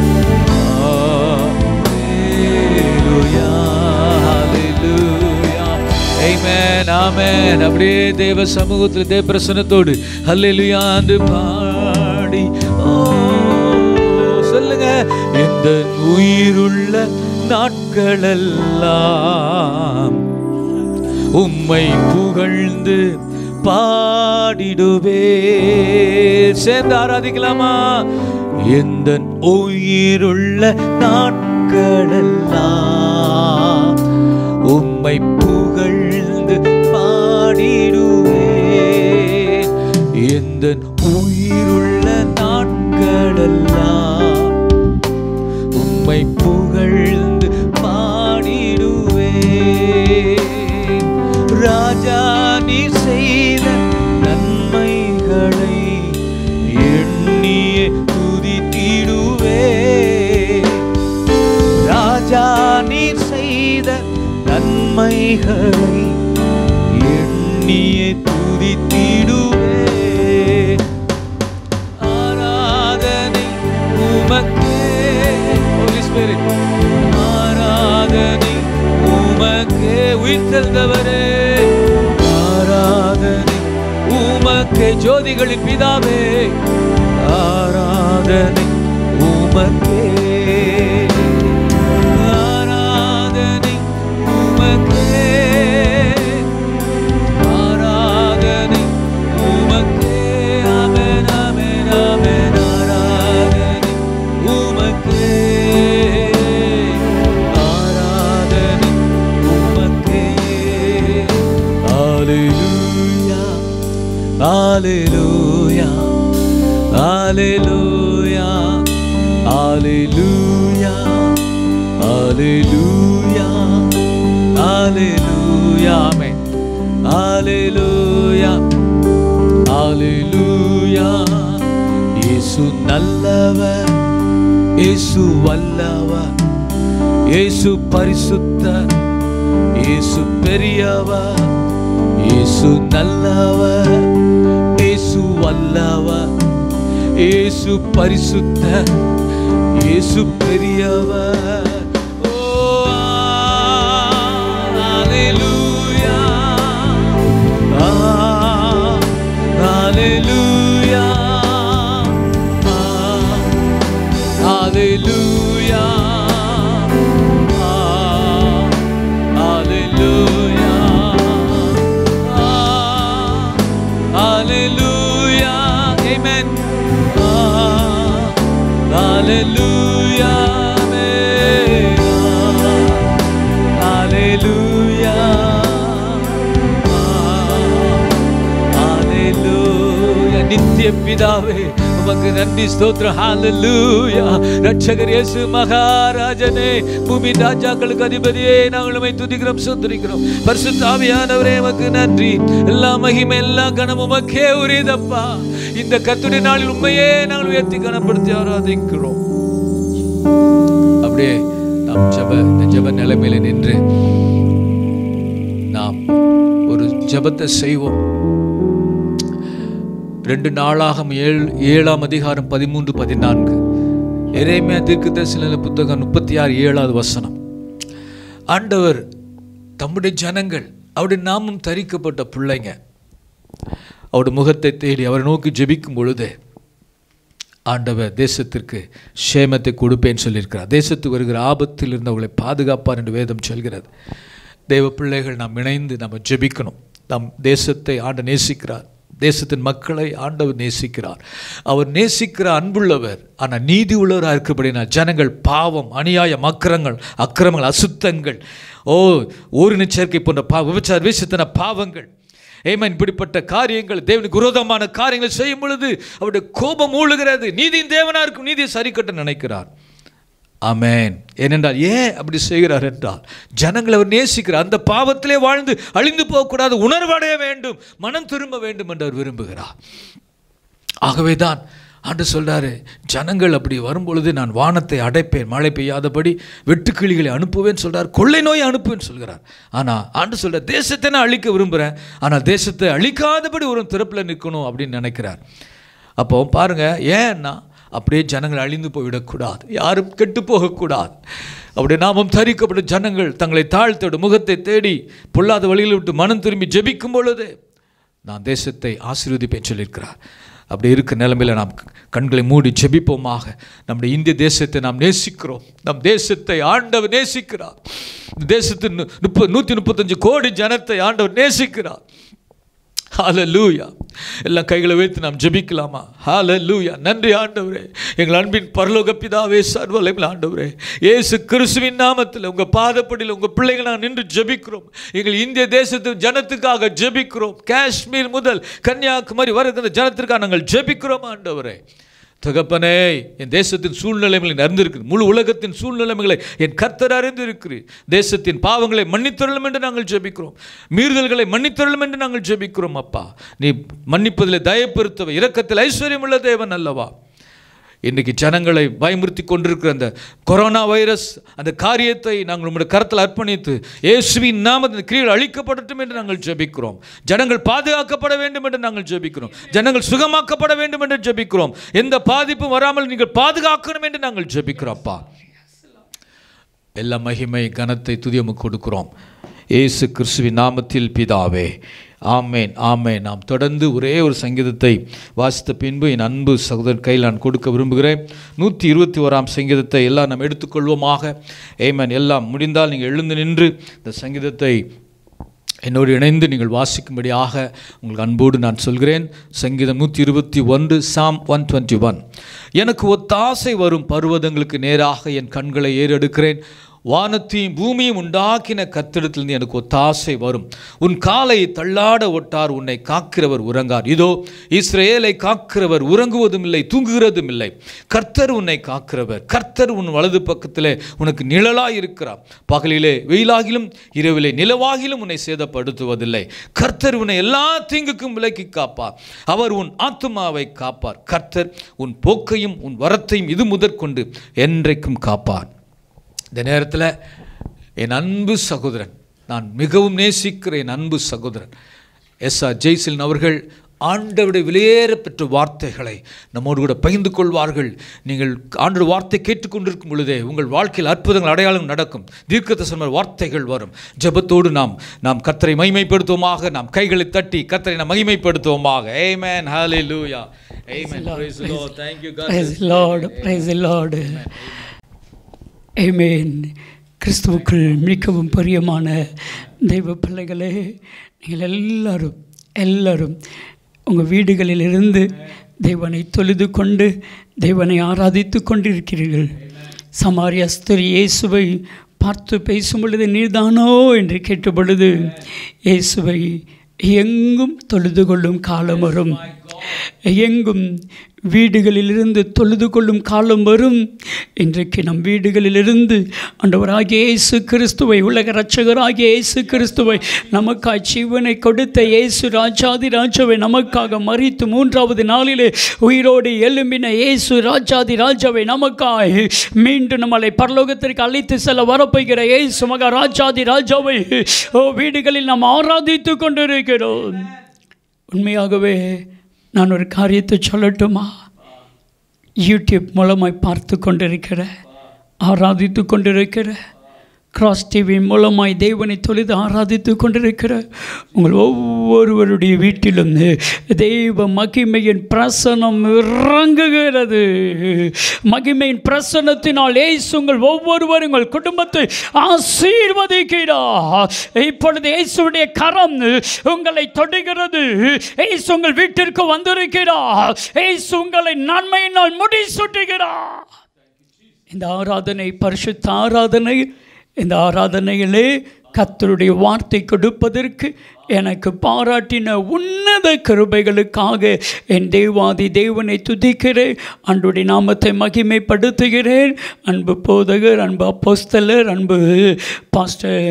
Hallelujah. Hallelujah. Amen. Amen. அப்படியே தேவ சமூகத்தில் தேவ பிரசனத்தோடு ஹல்லேலூயா என்று பாடி ஓ சொல்லுங்க இந்த உயிருள்ள நாட்களெல்லாம் உம்மை புகழ்ந்து பாடிடுவே சேர்ந்து ஆராதிக்கலாமா எந்த உயிருள்ள நாட்களெல்லாம் உம்மை புகழ்ந்து பாடிடுவே எந்த உயிருள்ள நாட்களெல்லாம் உம்மை புகழ்ந்து பாடிடுவே ராஜா நீ செய்த நன்மைகளை எண்ணியே துதித்திடுவே ராஜா நீ செய்த நன்மைகளை எண்ணியே துதித்திடுவே ஆராதனை உமக்கே Holy Spirit ஆராதனை உமக்கே உயிர்த்தெழுந்தவரே ஆராதனை உமக்கே ஜோதிகளின் பிதாவே ஆராதனை உமக்கே ஆராதனை உமக்கே ஆராதனை உமக்கே ஆமென் ஆமென் ஆமென் ஆராதனை உமக்கே ஆராதனை உமக்கே ஹalleluya ஹalleluya ஹalleluya ஹalleluya ஹalleluya ஹalleluya ஆமென் ஹalleluya ஹalleluya இயேசு நல்லவர் இயேசு வல்லவர் இயேசு பரிசுத்தர் இயேசு பெரியவர் இயேசு நல்லவர் இயேசு வல்லவர் இயேசு பரிசுத்தர் இயேசு பெரியவர் ஓ ஹalleluya Hallelujah. Hallelujah. Hallelujah. நித்திய பிதாவே உமக்கு நன்றி ஸ்தோத்திரம் ஹalleluya ரட்சகர் இயேசு மகாராஜனே பூமி ராஜாக்களுக்கு அதிபதியே நாங்கள் உம்மை துதிக்கிறோம் சுந்தரிக்கிறோம் பரிசுத்த ஆவியானவரே உமக்கு நன்றி எல்லா மகிமை எல்லா கனமும் உமக்கே உரியதப்பா இந்த கத்துடைய நாளில் உண்மையே நாங்கள் உயர்த்தி கனப்படுத்தி ஆராதிக்கிறோம் அப்படியே நாம் ஜெப இந்த ஜெப நிலைமையில நின்று நாம் ஒரு ஜெபத்தை செய்வோம் ரெண்டு நாளாகம் ஏழு ஏழாம் அதிகாரம் பதிமூன்று பதினான்கு எரேமியா தீர்க்கதரிசன புத்தகம் முப்பத்தி ஆறு ஏழாவது வசனம் ஆண்டவர் தம்முடைய ஜனங்கள் அவருடைய நாமம் தரிக்கப்பட்ட பிள்ளைங்க அவருடைய முகத்தை தேடி அவரை நோக்கி ஜெபிக்கும் பொழுது ஆண்டவர் தேசத்திற்கு சேமத்தை கொடுப்பேன்னு சொல்லியிருக்கிறார் தேசத்துக்கு வருகிற ஆபத்தில் இருந்து அவங்களை பாதுகாப்பார் என்று வேதம் சொல்கிறது தேவ பிள்ளைகள் நாம் இணைந்து நம்ம ஜெபிக்கணும் நம் தேசத்தை ஆண்டு நேசிக்கிறார் தேசத்தின் மக்களை ஆண்டவர் நேசிக்கிறார் அவர் நேசிக்கிற அன்புள்ளவர் ஆனால் நீதி உள்ளவராக இருக்கிறபடினால் ஜனங்கள் பாவம் அநியாயம் அக்கிரங்கள் அக்கிரமங்கள் அசுத்தங்கள் ஓ ஊரின சேர்க்கை போன்ற பா விபச்சார வீசத்தன பாவங்கள் ஏமன் இப்படிப்பட்ட காரியங்கள் தேவனுக்கு விரோதமான காரியங்களை செய்யும் பொழுது அவருடைய கோபம் ஊழுகிறது நீதியின் தேவனா இருக்கும் நீதியை சரி கட்ட நினைக்கிறார் ஆமென் ஏனென்றால் ஏன் அப்படி செய்கிறார் என்றால் ஜனங்களை அவர் நேசிக்கிறார் அந்த பாவத்திலே வாழ்ந்து அழிந்து போகக்கூடாது உணர்வடைய வேண்டும் மனம் திரும்ப வேண்டும் என்று அவர் விரும்புகிறார் ஆகவே தான் ஆண்டு சொல்றாரு ஜனங்கள் அப்படி வரும்பொழுது நான் வானத்தை அடைப்பேன் மழை பெய்யாதபடி வெட்டுக்கிளிகளை அனுப்புவேன் சொல்றார் கொள்ளை நோயை அனுப்புவேன் சொல்கிறார் ஆனால் ஆண்டு சொல்ற தேசத்தை நான் அழிக்க விரும்புகிறேன் ஆனால் தேசத்தை அழிக்காதபடி ஒரு திறப்பில் நிற்கணும் அப்படின்னு நினைக்கிறார் அப்போ பாருங்க ஏன்னா அப்படியே ஜனங்கள் அழிந்து போய்விடக்கூடாது யாரும் கெட்டு போகக்கூடாது அப்படியே நாமம் தரிக்கப்பட்ட ஜனங்கள் தங்களை தாழ்த்தோடு முகத்தை தேடி பொல்லாத வழியில் விட்டு மனம் திரும்பி ஜெபிக்கும் பொழுது நான் தேசத்தை ஆசீர்வதிப்பேன் சொல்லியிருக்கிறார் அப்படி இருக்க நிலைமையில் நாம் கண்களை மூடி ஜெபிப்போமாக நம்முடைய இந்திய தேசத்தை நாம் நேசிக்கிறோம் நம் தேசத்தை ஆண்டவர் நேசிக்கிறார் இந்த தேசத்தின் நு- முப்பது நூற்றி முப்பத்தஞ்சு கோடி ஜனத்தை ஆண்டவர் நேசிக்கிறார் ஹalleluya எல்லாம் கைகளை வைத்து நாம் ஜெபிக்கலாமா ஹalleluya நன்றி ஆண்டவரே எங்கள் அன்பின் பரலோக பிதாவே சர்வலையில் ஆண்டவரே இயேசு கிறிஸ்துவின் நாமத்தில் உங்க பாதப்படியில் உங்க பிள்ளைகள் நான் நின்று ஜெபிக்கிறோம் எங்கள் இந்திய தேசத்து ஜனத்துக்காக ஜெபிக்கிறோம் காஷ்மீர் முதல் கன்னியாகுமரி வருகிற ஜனத்திற்காக நாங்கள் ஜெபிக்கிறோம் ஆண்டவரே தகப்பனே என் தேசத்தின் சூழ்நிலைகளை அறிந்திருக்கு முழு உலகத்தின் சூழ்நிலைகளை என் கர்த்தர் அறிந்திருக்கிறீர் தேசத்தின் பாவங்களை மன்னித்தருளும் என்று நாங்கள் ஜெபிக்கிறோம் மீறுதல்களை மன்னித்தருளும் என்று நாங்கள் ஜெபிக்கிறோம் அப்பா நீ மன்னிப்பதில் தயப்பெருத்தவை இரக்கத்தில் ஐஸ்வர்யம் உள்ள தேவன் அல்லவா இன்றைக்கு ஜனங்களை பயமுறுத்தி கொண்டிருக்கிற அந்த கொரோனா வைரஸ் அந்த காரியத்தை நாங்கள் உங்களுடைய கரத்தில் அர்ப்பணித்து இயேசுவின் நாமத்தின் கிரியில் அழிக்கப்படட்டும் என்று நாங்கள் ஜெபிக்கிறோம் ஜனங்கள் பாதுகாக்கப்பட வேண்டும் என்று நாங்கள் ஜெபிக்கிறோம் ஜனங்கள் சுகமாக்கப்பட வேண்டும் என்று ஜெபிக்கிறோம் எந்த பாதிப்பும் வராமல் நீங்கள் பாதுகாக்கணும் என்று நாங்கள் ஜெபிக்கிறோம் அப்பா எல்லா மகிமை கனத்தை துதியமுக்கு கொடுக்கிறோம் இயேசு கிறிஸ்துவின் நாமத்தில் பிதாவே ஆமேன் ஆமேன் நாம் தொடர்ந்து ஒரே ஒரு சங்கீதத்தை வாசித்த பின்பு என் அன்பு சகோதரர் கையில் நான் கொடுக்க விரும்புகிறேன் நூற்றி இருபத்தி ஓராம் சங்கீதத்தை எல்லாம் நாம் எடுத்துக்கொள்வோமாக ஏமேன் எல்லாம் முடிந்தால் நீங்கள் எழுந்து நின்று இந்த சங்கீதத்தை என்னோடு இணைந்து நீங்கள் வாசிக்கும்படியாக உங்களுக்கு அன்போடு நான் சொல்கிறேன் சங்கீதம் நூற்றி இருபத்தி ஒன்று சாம் ஒன் டுவெண்ட்டி ஒன் எனக்கு ஒத்தாசை வரும் பர்வதங்களுக்கு நேராக என் கண்களை ஏறெடுக்கிறேன் வானத்தையும் பூமியும் உண்டாக்கின கத்திடத்திலிருந்து எனக்கு ஒத்தாசை வரும் உன் காலை தள்ளாட ஒட்டார் உன்னை காக்கிறவர் உறங்கார் இதோ இஸ்ரேலை காக்கிறவர் உறங்குவதும் இல்லை தூங்குகிறதும் இல்லை கர்த்தர் உன்னை காக்கிறவர் கர்த்தர் உன் வலது பக்கத்திலே உனக்கு நிழலாய் இருக்கிறார் பகலிலே வெயிலாகிலும் இரவிலே நிலவாகிலும் உன்னை சேதப்படுத்துவதில்லை கர்த்தர் உன்னை எல்லா தீங்குக்கும் விலக்கி காப்பார் அவர் உன் ஆத்துமாவை காப்பார் கர்த்தர் உன் போக்கையும் உன் வரத்தையும் இது முதற்கொண்டு என்றைக்கும் காப்பார் இந்த நேரத்தில் என் அன்பு சகோதரன் நான் மிகவும் நேசிக்கிற என் அன்பு சகோதரன் எஸ் ஆர் ஜெய்சிலன் அவர்கள் ஆண்டவுடைய வெளியேற பெற்ற வார்த்தைகளை நம்மோடு கூட பகிர்ந்து கொள்வார்கள் நீங்கள் ஆண்டோட வார்த்தை கேட்டுக்கொண்டிருக்கும் பொழுதே உங்கள் வாழ்க்கையில் அற்புதங்கள் அடையாளம் நடக்கும் தீர்க்கதரிசன வார்த்தைகள் வரும் ஜெபத்தோடு நாம் நாம் கத்தரை மகிமைப்படுத்துவோமாக நாம் கைகளை தட்டி கத்தரை நாம் மகிமைப்படுத்துவோமாக ஏமேன் ஹalleluya amen praise the lord thank you god Praise the Lord, praise the Lord. Amen. கிறிஸ்துவுக்குள் மிகவும் பிரியமான தெய்வ பிள்ளைகளே நீங்கள் எல்லாரும் எல்லாரும் உங்கள் வீடுகளிலிருந்து தேவனை தொழுது கொண்டு தேவனை ஆராதித்து கொண்டிருக்கிறீர்கள் சமாரிய ஸ்திரி இயேசுவை பார்த்து பேசும் பொழுது நீர்தானோ என்று கேட்ட பொழுது இயேசுவை எங்கும் தொழுது கொள்ளும் காலம் வரும் எங்கும் வீடுகளிலிருந்து தொழுது கொள்ளும் காலம் வரும் இன்றைக்கு நம் வீடுகளிலிருந்து ஆண்டவராகிய இயேசு கிறிஸ்துவை உலக இரட்சகராகிய இயேசு கிறிஸ்துவை நமக்காய் ஜீவனை கொடுத்த இயேசு ராஜாதி ராஜாவை நமக்காக மறித்து மூன்றாவது நாளிலே உயிரோடு எழும்பின இயேசு ராஜாதி ராஜாவை நமக்காய் மீண்டும் நம்மளை பரலோகத்திற்கு அழைத்து செல்ல வரப்போகிற இயேசு மகா ராஜாதி ராஜாவை ஓ வீடுகளில் நாம் ஆராதித்து கொண்டிருக்கிறோம் உண்மையாகவே நான் ஒரு காரியத்தை சொல்லட்டுமா யூடியூப் மூலமாய் பார்த்து கொண்டிருக்கிற ஆராதித்து கொண்டிருக்கிற கிராஸ் டிவி மூலமாய் தேவனை தொழுது ஆராதித்து கொண்டிருக்கிற உங்கள் ஒவ்வொருவருடைய வீட்டிலும் தெய்வ மகிமையின் பிரசனம் இறங்குகிறது மகிமையின் பிரசனத்தினால் ஏசு உங்கள் ஒவ்வொருவரும் உங்கள் குடும்பத்தை ஆசீர்வதிக்கிறார் இப்பொழுது இயேசுடைய கரம் உங்களை தொடுகிறது இயேசு உங்கள் வீட்டிற்கு வந்திருக்கிறார் இயேசு உங்களை நன்மையினால் முடி சுட்டுகிறார் இந்த ஆராதனை பரிசுத்த ஆராதனை இந்த ஆராதனையிலே கத்தருடைய வார்த்தை கொடுப்பதற்கு எனக்கு பாராட்டின உன்னத கிருபைகளுக்காக என் தேவாதி தேவனை துதிக்கிறேன் அன்றுடைய நாமத்தை மகிமைப்படுத்துகிறேன் அன்பு போதகர் அன்பு அப்போஸ்தலர் அன்பு பாஸ்டர்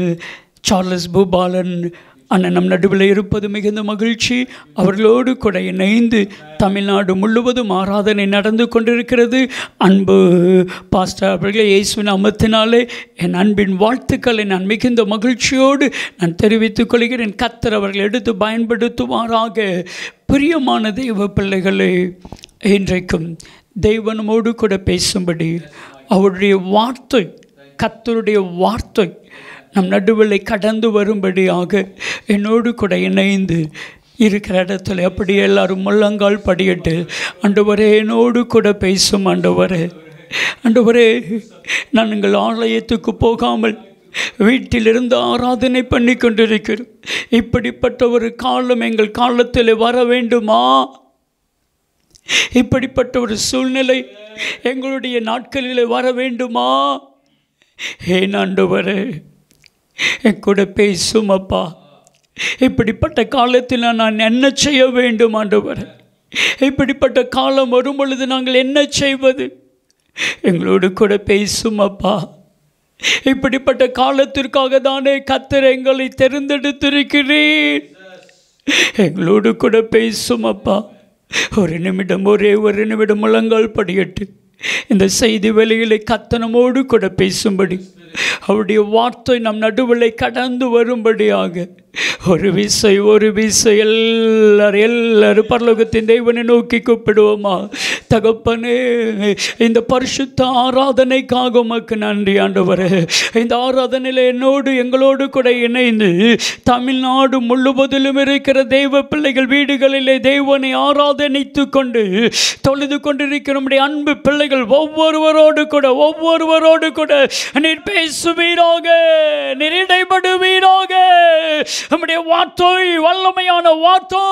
சார்லஸ் பூபாலன் அண்ணன் நம் நடுவில் இருப்பது மிகுந்த மகிழ்ச்சி அவர்களோடு கூட இணைந்து தமிழ்நாடு முழுவதும் ஆராதனை நடந்து கொண்டிருக்கிறது அன்பு பாஸ்டர் அவர்களே இயேசுவின் அமத்தினாலே என் அன்பின் வாழ்த்துக்களை நான் மிகுந்த மகிழ்ச்சியோடு நான் தெரிவித்துக் கொள்கிறேன் கத்தர் அவர்கள் எடுத்து பயன்படுத்துவாராக பிரியமான தெய்வ பிள்ளைகளே இன்றைக்கும் தெய்வனமோடு கூட பேசும்படி அவருடைய வார்த்தை கத்தருடைய வார்த்தை நம் நடுவில் கடந்து வரும்படியாக என்னோடு கூட இணைந்து இருக்கிற இடத்துல அப்படி எல்லாரும் முள்ளங்கால் படியிட்டு ஆண்டவரே என்னோடு கூட பேசும் ஆண்டவரே ஆண்டவரே நான் எங்கள் ஆலயத்துக்கு போகாமல் வீட்டிலிருந்து ஆராதனை பண்ணி கொண்டிருக்கிறோம் இப்படிப்பட்ட ஒரு காலம் எங்கள் காலத்தில் வர வேண்டுமா இப்படிப்பட்ட ஒரு சூழ்நிலை எங்களுடைய நாட்களில் வர வேண்டுமா ஏன் ஆண்டவரே என் கூட பேசும் அப்பா இப்படிப்பட்ட காலத்தில் நான் என்ன செய்ய வேண்டும் ஆண்டவர் இப்படிப்பட்ட காலம் வரும் பொழுது நாங்கள் என்ன செய்வது எங்களோடு கூட பேசும் அப்பா இப்படிப்பட்ட காலத்திற்காக தானே கத்தர் எங்களை தெரிந்தெடுத்திருக்கிறேன் எங்களோடு கூட பேசும் அப்பா ஒரு நிமிடம் ஒரே ஒரு நிமிடம் முழங்கால் படியட்டு இந்த செய்தி வேலைகளை கத்தனமோடு கூட பேசும்படி அவருடைய வார்த்தை நம் நடுவில் கடந்து வரும்படியாக ஒரு விசை ஒரு விசை எல்லாரும் எல்லாரும் பரலோகத்தின் தெய்வனை நோக்கி கூப்பிடுவோமா தகப்பனே இந்த பரிசுத்த ஆராதனைக்காக உமக்கு நன்றி ஆண்டவரே இந்த ஆராதனையில் என்னோடு எங்களோடு கூட இணைந்து தமிழ்நாடு முழுவதிலும் இருக்கிற தெய்வ பிள்ளைகள் வீடுகளிலே தெய்வனை ஆராதனைத்து கொண்டு தொழுது கொண்டிருக்கிற நம்முடைய அன்பு பிள்ளைகள் ஒவ்வொருவரோடு கூட ஒவ்வொருவரோடு கூட நீர் பேசுவீராக நீர் இடைபடுவீராக நம்முடைய வார்த்தை வல்லமையான வார்த்தை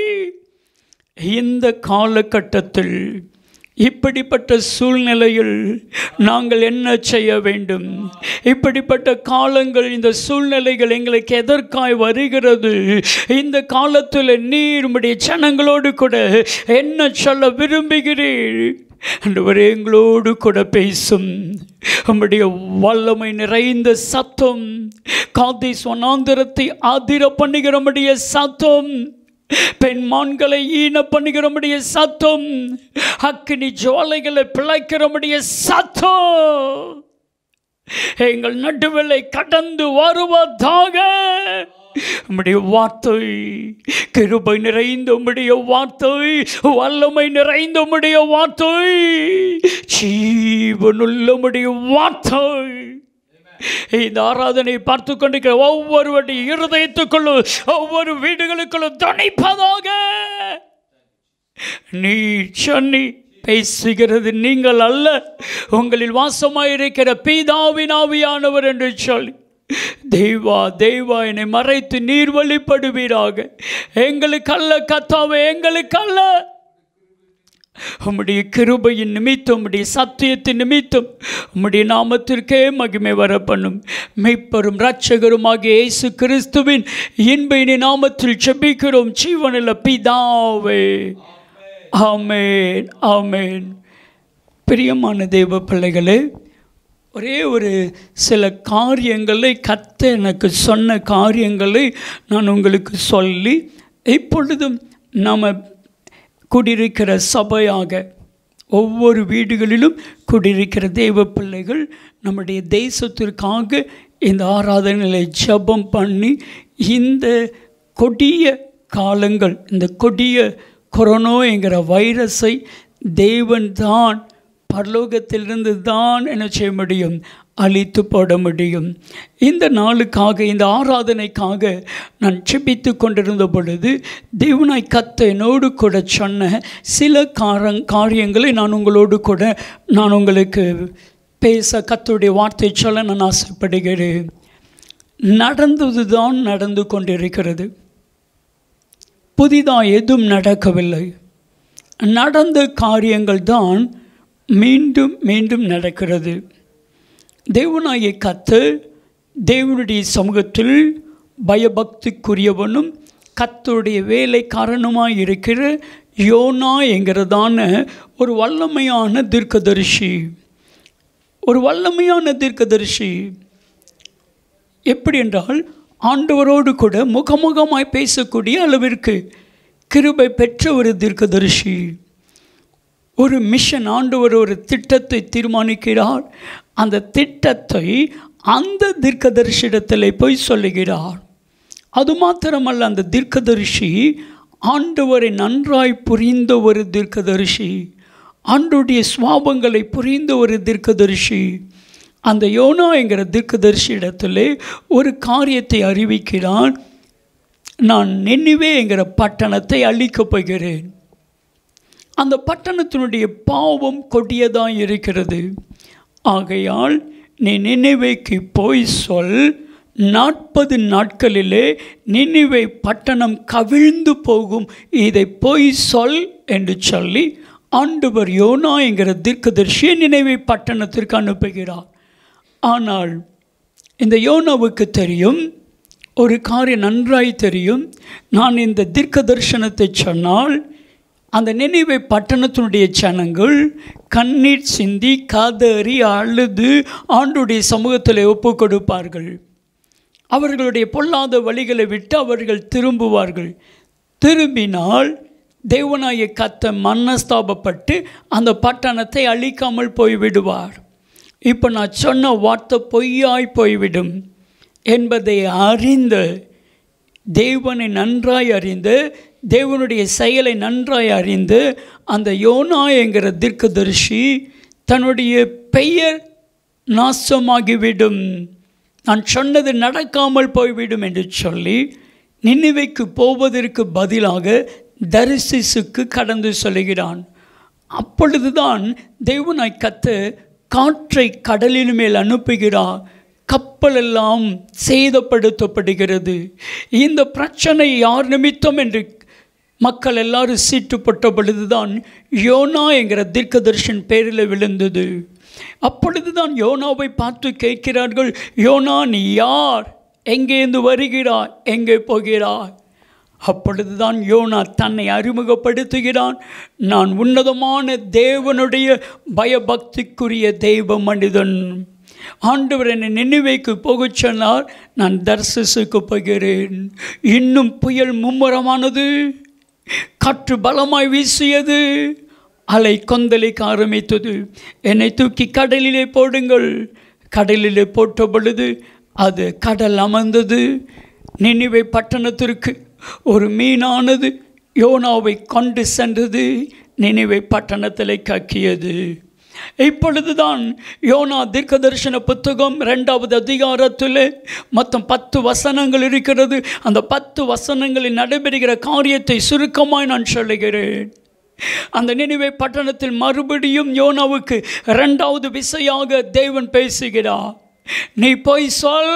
இந்த காலகட்டத்தில் இப்படிப்பட்ட சூழ்நிலையில் நாங்கள் என்ன செய்ய வேண்டும் இப்படிப்பட்ட காலங்கள் இந்த சூழ்நிலைகள் எங்களுக்கு எதற்காய் வருகிறது இந்த காலத்தில் நீர் உம்முடைய ஜனங்களோடு கூட என்ன சொல்ல விரும்புகிறீர் ஆண்டவரே எங்களோடு கூட பேசும் நம்முடைய வல்லமை நிறைந்த சத்தம் காதி சொன்னாந்திரத்தை ஆதிர பண்ணுகிற நம்முடைய சத்தம் பெண்மான்களை ஈன பண்ணுகிறமுடைய சத்தம் அக்கினி ஜுவாலைகளை பிழைக்கிறமுடைய சத்தம் எங்கள் நடுவிலை கடந்து வருவதாக உம்முடைய வார்த்தை கிருபை நிறைந்த உம்முடைய வார்த்தை வல்லமை நிறைந்த உம்முடைய வார்த்தை ஜீவனுள்ள உம்முடைய வார்த்தை இந்த ஆராதனை பார்த்து கொண்டிருக்கிற ஒவ்வொருவருடைய இருதயத்துக்குள்ளும் ஒவ்வொரு வீடுகளுக்குள்ளும் துணைப்பதாக நீ சொன்னி பேசுகிறது நீங்கள் அல்ல உங்களில் வாசமாயிருக்கிற பீதாவின் ஆவியானவர் என்று சொல்லி தெய்வா தெய்வா என்னை மறைத்து நீர் வழிபடுவீராக எங்களுக்கு அல்ல கத்தாவே எங்களுக்கு அல்ல உம்முடைய கிருபையின் நிமித்தம் உம்முடைய சத்தியத்தின் நிமித்தம் உம்முடைய நாமத்திற்கே மகிமை வர பண்ணும் மெய்ப்பெரும் இரட்சகருமாகிய இயேசு கிறிஸ்துவின் இன்பையினி நாமத்தில் செபிக்கிறோம் ஜீவனில் பிதாவே ஆமேன் ஆமேன் பிரியமான தேவ பிள்ளைகளே ஒரே ஒரு சில காரியங்களை கத்த எனக்கு சொன்ன காரியங்களை நான் உங்களுக்கு சொல்லி இப்பொழுதும் நாம் குடியிருக்கிற சபையாக ஒவ்வொரு வீடுகளிலும் குடியிருக்கிற தெய்வ பிள்ளைகள் நம்முடைய தேசத்திற்காக இந்த ஆராதனைகளை ஜெபம் பண்ணி இந்த கொடிய காலங்கள் இந்த கொடிய கொரோனா என்கிற வைரஸை தேவன் தான் பரலோகத்திலிருந்து தான் என்ன செய்ய முடியும் அழித்து போட முடியும் இந்த நாளுக்காக இந்த ஆராதனைக்காக நான் செபித்து கொண்டிருந்த பொழுது தேவனாய் கத்த என்னோடு கூட சொன்ன சில காரங் காரியங்களை நான் உங்களோடு கூட நான் உங்களுக்கு பேச கத்தருடைய வார்த்தை சொல்ல நான் ஆசைப்படுகிறேன் நடந்தது தான் நடந்து கொண்டிருக்கிறது புதிதாக எதுவும் நடக்கவில்லை நடந்த காரியங்கள் தான் மீண்டும் மீண்டும் நடக்கிறது தேவனாய கத்து தேவனுடைய சமூகத்தில் பயபக்திக்குரியவனும் கத்தருடைய வேலைக்காரனுமாய் இருக்கிற யோனா என்கிறதான ஒரு வல்லமையான தீர்க்கதரிசி ஒரு வல்லமையான தீர்க்கதரிசி எப்படி என்றால் ஆண்டவரோடு கூட முகமுகமாய் பேசக்கூடிய அளவிற்கு கிருபை பெற்ற ஒரு தீர்க்கதரிசி ஒரு மிஷன் ஆண்டவர் ஒரு திட்டத்தை தீர்மானிக்கிறார் அந்த திட்டத்தை அந்த தீர்க்கதரிசியிடத்தில் போய் சொல்லுகிறார் அது மாத்திரமல்ல அந்த தீர்க்கதரிசி ஆண்டவரை நன்றாய் புரிந்த ஒரு தீர்க்கதரிசி ஆண்டுடைய சுவாபங்களை புரிந்த ஒரு தீர்க்கதரிசி அந்த யோனா என்கிற தீர்க்கதரிசி இடத்துல ஒரு காரியத்தை அறிவிக்கிறான் நான் நினைவே என்கிற பட்டணத்தை அழிக்கப் போகிறேன் அந்த பட்டணத்தினுடைய பாவம் கொடியதாக இருக்கிறது ஆகையால் நீ நினைவைக்கு போய் சொல் நாற்பது நாட்களிலே நினைவை பட்டணம் கவிழ்ந்து போகும் இதை போய் சொல் என்று சொல்லி ஆண்டவர் யோனா என்கிற தீர்க்கதரிசியை நினைவை பட்டணத்திற்கு அனுப்புகிறார் ஆனால் இந்த யோனாவுக்கு தெரியும் ஒரு காரியம் நன்றாய் தெரியும் நான் இந்த தீர்க்க தரிசனத்தை சொன்னால் அந்த நினைவை பட்டணத்தினுடைய ஜனங்கள் கண்ணீர் சிந்தி காதறி அழுது ஆண்டுடைய சமூகத்தில் ஒப்பு கொடுப்பார்கள் அவர்களுடைய பொல்லாத வழிகளை விட்டு அவர்கள் திரும்புவார்கள் திரும்பினால் தேவனாய கத்த மன்னஸ்தாபப்பட்டு அந்த பட்டணத்தை அழிக்காமல் போய்விடுவார் இப்போ நான் சொன்ன வார்த்தை பொய்யாய் போய்விடும் என்பதை அறிந்து தேவனை நன்றாய் அறிந்து தேவனுடைய செயலை நன்றாய் அறிந்து அந்த யோனா என்கிற தீர்க்கதரிசி தன்னுடைய பெயர் நாசமாகிவிடும் நான் சொன்னது நடக்காமல் போய்விடும் என்று சொல்லி நினைவைக்கு போவதற்கு பதிலாக தரிசிசுக்கு கடந்து சொல்லுகிறான் அப்பொழுதுதான் தேவனாய் கத்து காற்றை கடலின் மேல் அனுப்புகிறார் கப்பலெல்லாம் சேதப்படுத்தப்படுகிறது இந்த பிரச்சனை யார் நிமித்தம் என்று மக்கள் எல்லாரும் சீட்டுப்பட்ட பொழுதுதான் யோனா என்கிற தீர்க்கதர்ஷன் பேரில் விழுந்தது அப்பொழுதுதான் யோனாவை பார்த்து கேட்கிறார்கள் யோனா நீ யார் எங்கேருந்து வருகிறாய் எங்கே போகிறாய் அப்பொழுதுதான் யோனா தன்னை அறிமுகப்படுத்துகிறான் நான் உன்னதமான தேவனுடைய பயபக்திக்குரிய தெய்வ மனிதன் ஆண்டவர் என்னை நினைவைக்கு போகச் சொன்னார் நான் தர்சஸுக்கு போகிறேன் இன்னும் புயல் மும்முரமானது காற்று பலமாய் வீசியது அலை கொந்தளிக்க ஆரம்பித்தது என்னை தூக்கி கடலிலே போடுங்கள் கடலிலே போட்ட பொழுது அது கடல் அமர்ந்தது நினைவை பட்டணத்திற்கு ஒரு மீனானது யோனாவை கொண்டு சென்றது நினைவை பட்டணத்தில் கக்கியது இப்பொழுதுதான் யோனா தீர்க்க தரிசன புத்தகம் ரெண்டாவது அதிகாரத்தில் மொத்தம் பத்து வசனங்கள் இருக்கிறது அந்த பத்து வசனங்களில் நடைபெறுகிற காரியத்தை சுருக்கமாய் நான் சொல்லுகிறேன் அந்த நினைவை பட்டணத்தில் மறுபடியும் யோனாவுக்கு இரண்டாவது விசையாக தேவன் பேசுகிறார் நீ போய் சொல்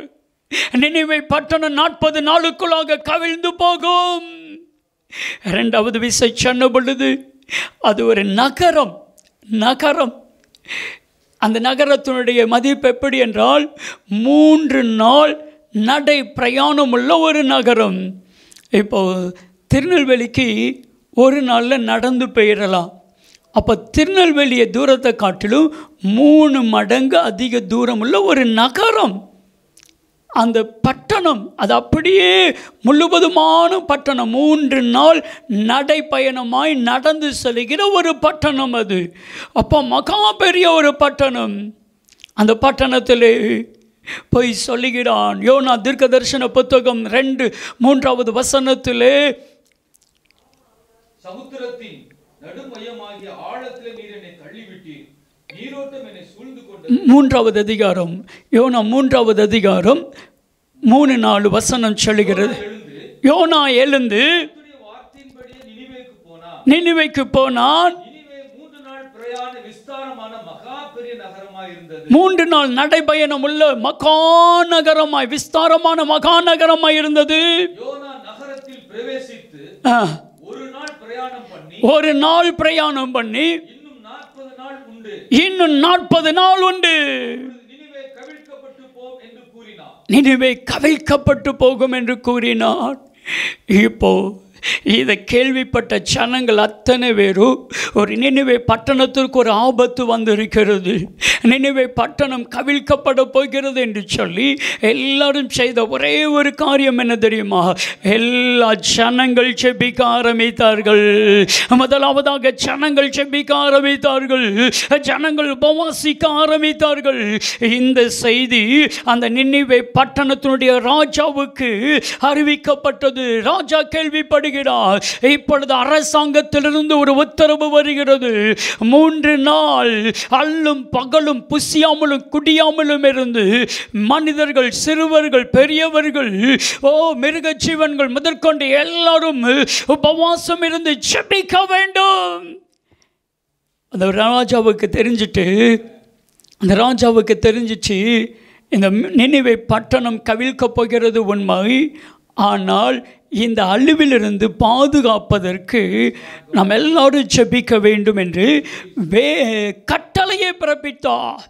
நினைவை பட்டணம் நாற்பது நாளுக்குள்ளாக கவிழ்ந்து போகும் இரண்டாவது விசை சொன்ன பொழுது அது ஒரு நகரம் நகரம் அந்த நகரத்தினுடைய மதிப்பு எப்படி என்றால் மூன்று நாள் நடை பிரயாணம் உள்ள ஒரு நகரம் இப்போ திருநெல்வேலிக்கு ஒரு நாளில் நடந்து போயிடலாம் அப்போ திருநெல்வேலியை தூரத்தை காட்டிலும் மூணு மடங்கு அதிக தூரம் உள்ள ஒரு நகரம் அந்த பட்டணம் அது அப்படியே முழுவதுமான பட்டணம் மூன்று நாள் நடைப்பயணமாய் நடந்து செல்கிற ஒரு பட்டணம் அது அப்போ மகா பெரிய ஒரு பட்டணம் அந்த பட்டணத்திலே போய் சொல்லுகிறான் யோனா தீர்க்க தரிசன புத்தகம் ரெண்டு மூன்றாவது வசனத்திலே சமுத்திரத்தின் நடுமையமாகிய ஆழத்திலே நீர் என்னை தள்ளிவிட்டீர் நீரோட்டம் என்னை சூழ்ந்து கொண்டு மூன்றாவது அதிகாரம் யோனா மூன்றாவது அதிகாரம் மூணு நாலு வசனம் சொல்லுகிறது எழுந்து யோனா எழுந்து கர்த்தருடைய வார்த்தையின்படியே நினிவேக்கு போனான் நினைவைக்கு போனான் நினிவே மூன்று நாள் பிரயாண விஸ்தாரமான மகா பெரிய நகரமாய் இருந்தது மூன்று நாள் நடைபயணம் உள்ள மகாநகரமாய் விஸ்தாரமான மகாநகரமாய் இருந்தது யோனா நகரத்தில் பிரவேசித்து ஆ, ஒரு நாள் பிரயாணம் பண்ணி ஒரு நாள் பிரயாணம் பண்ணி இன்னும் நாற்பது நாள் உண்டு இன்னும் நாற்பது நாள் உண்டு நினிவே கவிழ்க்கப்பட்டு போம் என்று கூறினார் நினைவை கவிழ்க்கப்பட்டு போகும் என்று கூறினார் இப்போ இதை கேள்விப்பட்ட ஜனங்கள் அத்தனை பேரும் ஒரு நினைவை பட்டணத்திற்கு ஒரு ஆபத்து வந்திருக்கிறது நினைவை பட்டணம் கவிழ்க்கப்பட போகிறது என்று சொல்லி எல்லாரும் செய்த ஒரே ஒரு காரியம் என்ன தெரியுமா எல்லா ஜனங்கள் செபிக்க ஆரம்பித்தார்கள் முதலாவதாக ஜனங்கள் செபிக்க ஆரம்பித்தார்கள் ஜனங்கள் உபவாசிக்க ஆரம்பித்தார்கள் இந்த செய்தி அந்த நினைவை பட்டணத்தினுடைய ராஜாவுக்கு அறிவிக்கப்பட்டது ராஜா கேள்விப்படுகிறார் இப்பொழுது அரசாங்கத்திலிருந்து ஒரு உத்தரவு வருகிறது மூன்று நாள் அல்லும் பகலும் புசியாமலும் குடியாமலும் இருந்து மனிதர்கள் சிறுவர்கள் பெரியவர்கள் ஓ மிருக ஜீவன்கள் முதற்கொண்டு எல்லாரும் உபவாசம் இருந்து ஜெபிக்க வேண்டும் அந்த ராஜாவுக்கு தெரிஞ்சிட்டு அந்த ராஜாவுக்கு தெரிஞ்சிச்சு இந்த நினைவை பட்டணம் கவிழ்க்கப் போகிறது உண்மை ஆனால் இந்த அழிவிலிருந்து பாதுகாப்பதற்கு நாம் எல்லாரும் ஜெபிக்க வேண்டும் என்று வே கட்டளையை பிறப்பித்தார்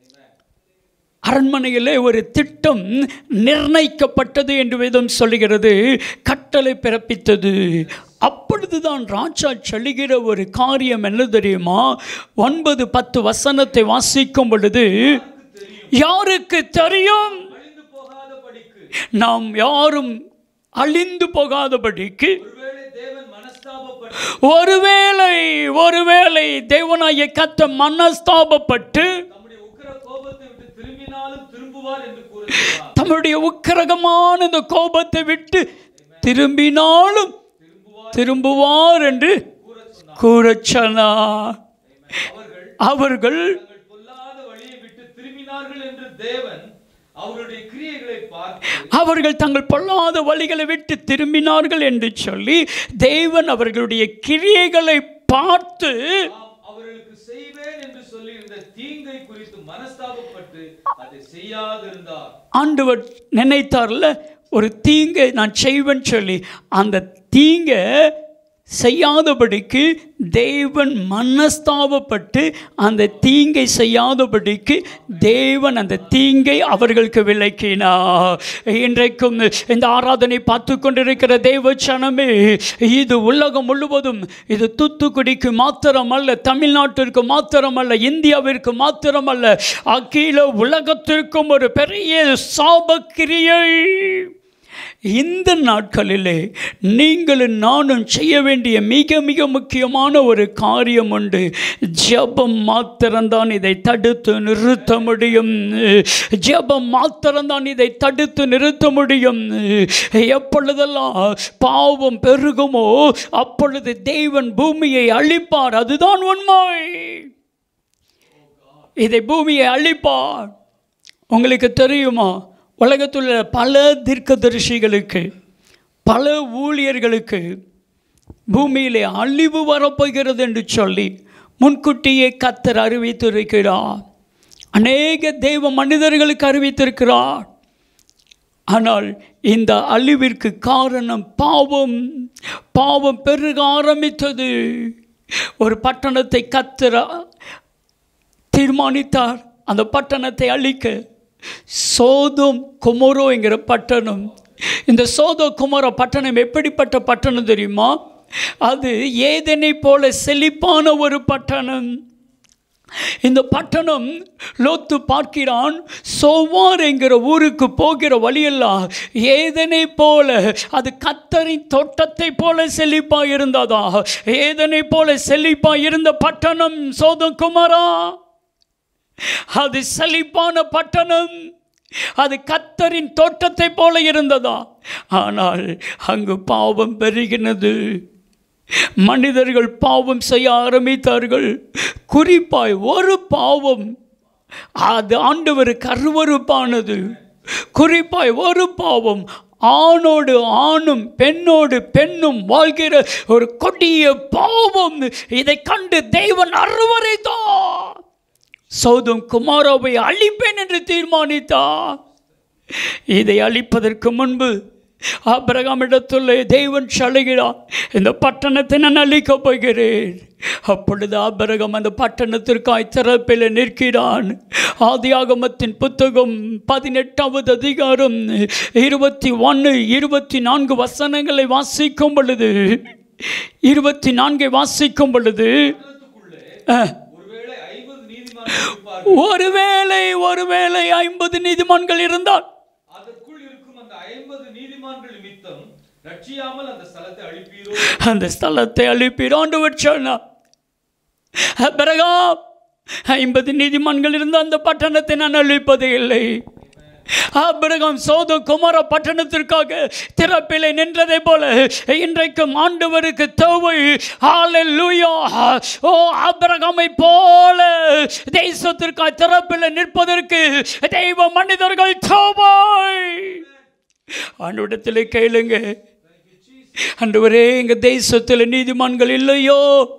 அரண்மனையிலே ஒரு திட்டம் நிர்ணயிக்கப்பட்டது என்று வேதம் சொல்லுகிறது கட்டளை பிறப்பித்தது அப்பொழுதுதான் ராஜா சொல்லுகிற ஒரு காரியம் என்ன தெரியுமா ஒன்பது பத்து வசனத்தை வாசிக்கும் பொழுது யாருக்கு தெரியும் அழிந்து போகாதபடிக்கு நாம் யாரும் அழிந்து போகாதபடிக்கு ஒருவேளை தேவன் மனஸ்தாபப்பட்டு ஒருவேளை ஒருவேளை தேவனாய கத்த மனஸ்தாபப்பட்டு தம்முடைய உக்கிர கோபத்தை விட்டு திரும்பினாலும் திரும்புவார் என்று கூறுகிறார் தம்முடைய உக்கிரகமான இந்த கோபத்தை விட்டு திரும்பினாலும் திரும்புவார் என்று கூறச் சொன்னார் அவர்கள் தங்கள் பொல்லாத வழியை விட்டு திரும்பினார்கள் என்று தேவன் அவருடைய கிரியைகளை பார்த்து அவர்கள் தங்கள் பொல்லாத வழிகளை விட்டு திரும்பினார்கள் என்று சொல்லி தேவன் அவர்களுடைய கிரியைகளை பார்த்து நாம் அவர்களுக்கு செய்வேன் என்று சொல்லியிருந்த தீங்கை குறித்து மனஸ்தாபப்பட்டு அதை செய்யாதிருந்தார் ஆண்டவர் நினைத்தார்ல ஒரு தீங்கை நான் செய்வேன் சொல்லி அந்த தீங்கை செய்யாதபடிக்கு தேவன் மனஸ்தாபப்பட்டு அந்த தீங்கை செய்யாதபடிக்கு தேவன் அந்த தீங்கை அவர்களுக்கு விளக்கினார் இன்றைக்கும் இந்த ஆராதனை பார்த்து கொண்டிருக்கிற தேவ சனமே இது உலகம் முழுவதும் இது தூத்துக்குடிக்கு மாத்திரமல்ல தமிழ்நாட்டிற்கு மாத்திரமல்ல இந்தியாவிற்கு மாத்திரமல்ல அகில உலகத்திற்கும் ஒரு பெரிய சாபக்கிரியை இந்த நாட்களிலே நீங்களும் நானும் செய்ய வேண்டிய மிக மிக முக்கியமான ஒரு காரியம் உண்டு ஜெபம் மாத்திரம்தான் இதை தடுத்து நிறுத்த முடியும் ஜெபம் மாத்திரம்தான் இதை தடுத்து நிறுத்த முடியும் எப்பொழுதெல்லாம் பாவம் பெருகுமோ அப்பொழுது தேவன் பூமியை அழிப்பார் அதுதான் உண்மை இதை பூமியை அழிப்பார் உங்களுக்கு தெரியுமா உலகத்தில் உள்ள பல தீர்க்கதரிசிகளுக்கு பல ஊழியர்களுக்கு பூமியிலே அழிவு வரப்போகிறது என்று சொல்லி முன்கூட்டியே கத்தர் அறிவித்திருக்கிறார் அநேக தெய்வ மனிதர்களுக்கு அறிவித்திருக்கிறார் ஆனால் இந்த அழிவிற்கு காரணம் பாவம் பாவம் பெருக ஆரம்பித்தது ஒரு பட்டணத்தை கத்துற தீர்மானித்தார் அந்த பட்டணத்தை அழிக்க சோதோம் குமரோ என்கிற பட்டணம் இந்த சோதோ குமரோ பட்டணம் எப்படிப்பட்ட பட்டணம் தெரியுமா அது ஏதனை போல செழிப்பான ஒரு பட்டணம் இந்த பட்டணம் லோத்து பார்க்கிறான் சோவார் என்கிற ஊருக்கு போகிற வழியெல்லாம் ஏதனை போல அது கத்தரின் தோட்டத்தை போல செழிப்பா இருந்ததா ஏதனை போல செழிப்பா இருந்த பட்டணம் சோதம் குமாரா அது செழிப்பான பட்டணம் அது கத்தரின் தோட்டத்தை போல இருந்ததா ஆனால் அங்கு பாவம் பெருகினது மனிதர்கள் பாவம் செய்ய ஆரம்பித்தார்கள் குறிப்பாய் ஒரு பாவம் அது ஆண்டவருக்கு அருவருப்பானது குறிப்பாய் ஒரு பாவம் ஆணோடு ஆணும் பெண்ணோடு பெண்ணும் வாழ்கிற ஒரு கொடிய பாவம் இதை கண்டு தேவன் அருவரைத்தான் சௌதம் குமாராவை அழிப்பேன் என்று தீர்மானித்தார் இதை அழிப்பதற்கு முன்பு ஆபிரகாமிடத்துள்ள தேவன் சலுகிறார் இந்த பட்டணத்தை நான் அழிக்கப் போகிறேன் அப்பொழுது ஆபிரகம் அந்த பட்டணத்திற்காய் திறப்பில் நிற்கிறான் ஆதியாகமத்தின் புத்தகம் பதினெட்டாவது அதிகாரம் இருபத்தி ஒன்று இருபத்தி நான்கு வசனங்களை வாசிக்கும் பொழுது இருபத்தி நான்கை வாசிக்கும் பொழுது அஹ், ஒருவேளை ஐம்பது நீதிமான்கள் இருப்பார்கள் ஒருவேளை ஒருவேளை ஐம்பது நீதிமான்கள் இருந்தால் அதற்குள் இருக்கும் அந்த ஐம்பது நீதிமான்கள் நிமித்தம் ரட்சியாமல் அந்த ஸ்தலத்தை அழிப்பீரோ அந்த ஸ்தலத்தை அழிப்பீர் ஆண்டவர் சொன்னார் பிறகா ஐம்பது நீதிமான்கள் இருந்த அந்த பட்டணத்தை நான் அழிப்பது இல்லை ஆபிரகாம் சோதம் குமார பட்டணத்திற்காக திறப்பிலை நின்றதை போல இன்றைக்கும் ஆண்டவருக்கு தேவை ஹalleluya ஓ ஆபிரகாமை போல தேசத்திற்காக திறப்பில் நிற்பதற்கு தெய்வ மனிதர்கள் தேவை ஆண்டவரிடத்தில் கேளுங்க ஆண்டவரே எங்க தேசத்தில் நீதிமான்கள் இல்லையோ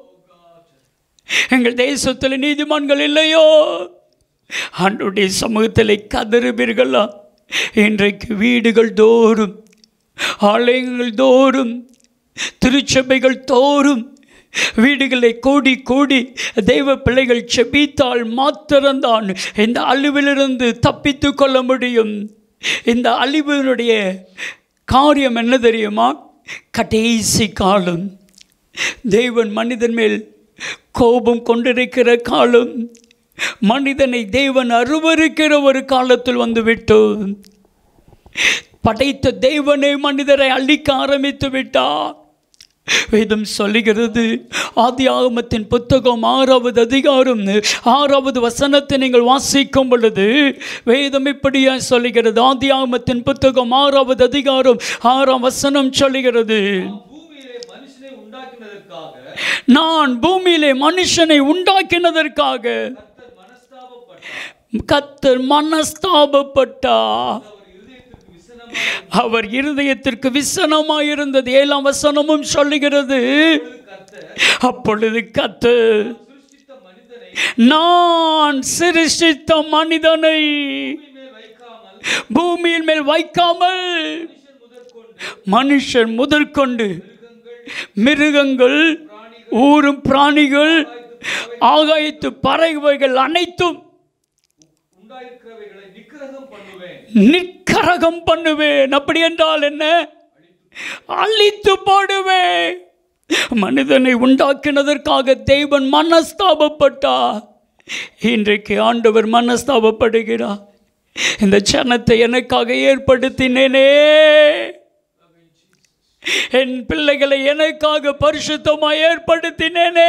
எங்கள் தேசத்தில் நீதிமான்கள் இல்லையோ ஆண்டுடைய சமூகத்தில் கதறுவீர்களா இன்றைக்கு வீடுகள் தோறும் ஆலயங்கள் தோறும் திருச்சபைகள் தோறும் வீடுகளை கூடி கூடி தெய்வ பிள்ளைகள் செபித்தால் மாத்திரம்தான் இந்த அழிவிலிருந்து தப்பித்து கொள்ள முடியும் இந்த அழிவினுடைய காரியம் என்ன தெரியுமா கடைசி காலம் தேவன் மனிதன் மேல் கோபம் கொண்டிருக்கிற காலம் மனிதனை தேவன் அருவருக்கிற ஒரு காலத்தில் வந்து விட்டோம் படைத்த தேவனை மனிதரை அழிக்க ஆரம்பித்து விட்டார் வேதம் சொல்லுகிறது ஆதி ஆகமத்தின் புத்தகம் ஆறாவது அதிகாரம் ஆறாவது வசனத்தை நீங்கள் வாசிக்கும் பொழுது வேதம் இப்படியா சொல்லுகிறது ஆதி ஆகமத்தின் புத்தகம் ஆறாவது அதிகாரம் ஆறாம் வசனம் சொல்லுகிறது பூமியிலே மனுஷனை உண்டாக்கினதற்காக நான் பூமியிலே மனுஷனை உண்டாக்கினதற்காக கர்த்தர் மனஸ்தாபப்பட்டார் கத்தர் மனஸ்தாபப்பட்டார் அவர் இருதயத்திற்கு விசனமாய் அவர் இருதயத்திற்கு விசனமாய் இருந்தது ஏழாம் வசனமும் சொல்லுகிறது கர்த்தர் அப்பொழுது கத்து சிருஷ்டித்த மனிதனை நான் சிருஷ்டித்த மனிதனை பூமியின் மேல் வைக்காமல் பூமியின் மேல் வைக்காமல் மனுஷன் முதற்கொண்டு மனுஷன் முதற்கொண்டு மிருகங்கள் ஊரும் பிராணிகள் ஆகாயத்து பறவைகள் அனைத்தும் உண்டாயிருக்கிறவைகளை நிக்கிரகம் பண்ணுவேன் நிற்கரகம் பண்ணுவேன் அப்படி என்றால் என்ன அழித்து போடுவேன் மனிதனை உண்டாக்கினதற்காக தேவன் மனஸ்தாபப்பட்டார் இன்றைக்கு ஆண்டவர் மனஸ்தாபப்படுகிறார் இந்த சனத்தை எனக்காக ஏற்படுத்தினேனே என் பிள்ளைகளை எனக்காக பரிசுத்தமாய் ஏற்படுத்தினேனே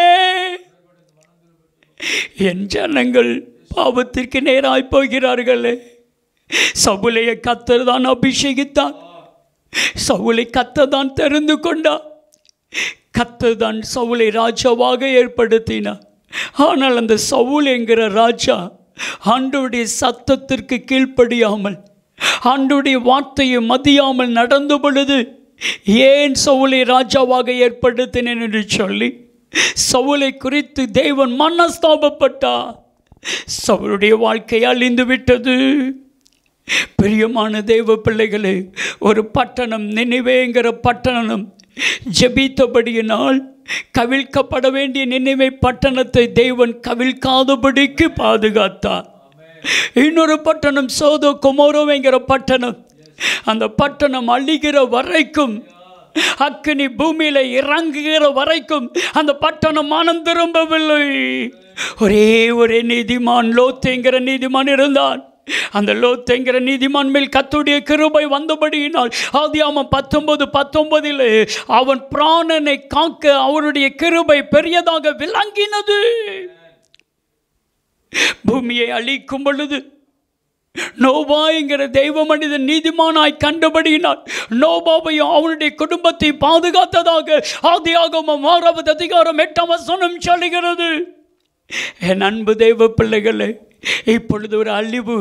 என் ஜனங்கள் பாவத்திற்கு நேராய் போகிறார்களே சவுலையை கத்தர் தான் அபிஷேகித்தார் சவுலை கத்தர் தான் தெரிந்து கொண்டார் கத்தர் தான் சவுலை ராஜாவாக ஏற்படுத்தினார் ஆனால் அந்த சவுல் என்கிற ராஜா ஆண்டவருடைய சத்தத்திற்கு கீழ்ப்படியாமல் ஆண்டவருடைய வார்த்தையை மதியாமல் நடந்த பொழுது ஏன் சவுலை ராஜாவாக ஏற்படுத்தினேன் என்று சொல்லி சவுலை குறித்து தேவன் மனஸ்தாபப்பட்டார் சவுளுடைய வாழ்க்கை அழிந்து விட்டது பிரியமான தேவ பிள்ளைகளே ஒரு பட்டணம் நினைவேங்கிற பட்டணம் ஜெபித்தபடியினால் கவிழ்க்கப்பட வேண்டிய நினைவை பட்டணத்தை தேவன் கவிழ்க்காதபடிக்கு பாதுகாத்தார் இன்னொரு பட்டணம் சோதோ குமோரோங்கிற பட்டணம் அந்த பட்டணம் அழிகிற வரைக்கும் அக்கினி பூமியில இறங்குகிற வரைக்கும் அந்த பட்டணம் மனம் திரும்பவில்லை ஒரே ஒரே நீதிமான் லோத்தேங்கிற நீதிமான் இருந்தான் அந்த லோத்தேங்கிற நீதிமான் மேல் கத்துடைய கிருபை வந்தபடியினால் ஆதியாமம் பத்தொன்பது பத்தொன்பதில் அவன் பிராணனை காக்க அவருடைய கிருபை பெரியதாக விளங்கினது பூமியை அழிக்கும் பொழுது நோபாய்ங்கிற தெய்வ மனிதன் நீதிமானாய் கண்டபடியினால் நோபாவையும் அவனுடைய குடும்பத்தை பாதுகாத்ததாக ஆதியாகமம் ஆறாவது அதிகாரம் எட்டாம் வசனம் சொல்லுகிறது என் அன்பு தெய்வ பிள்ளைகளே இப்பொழுது ஒரு அழிவு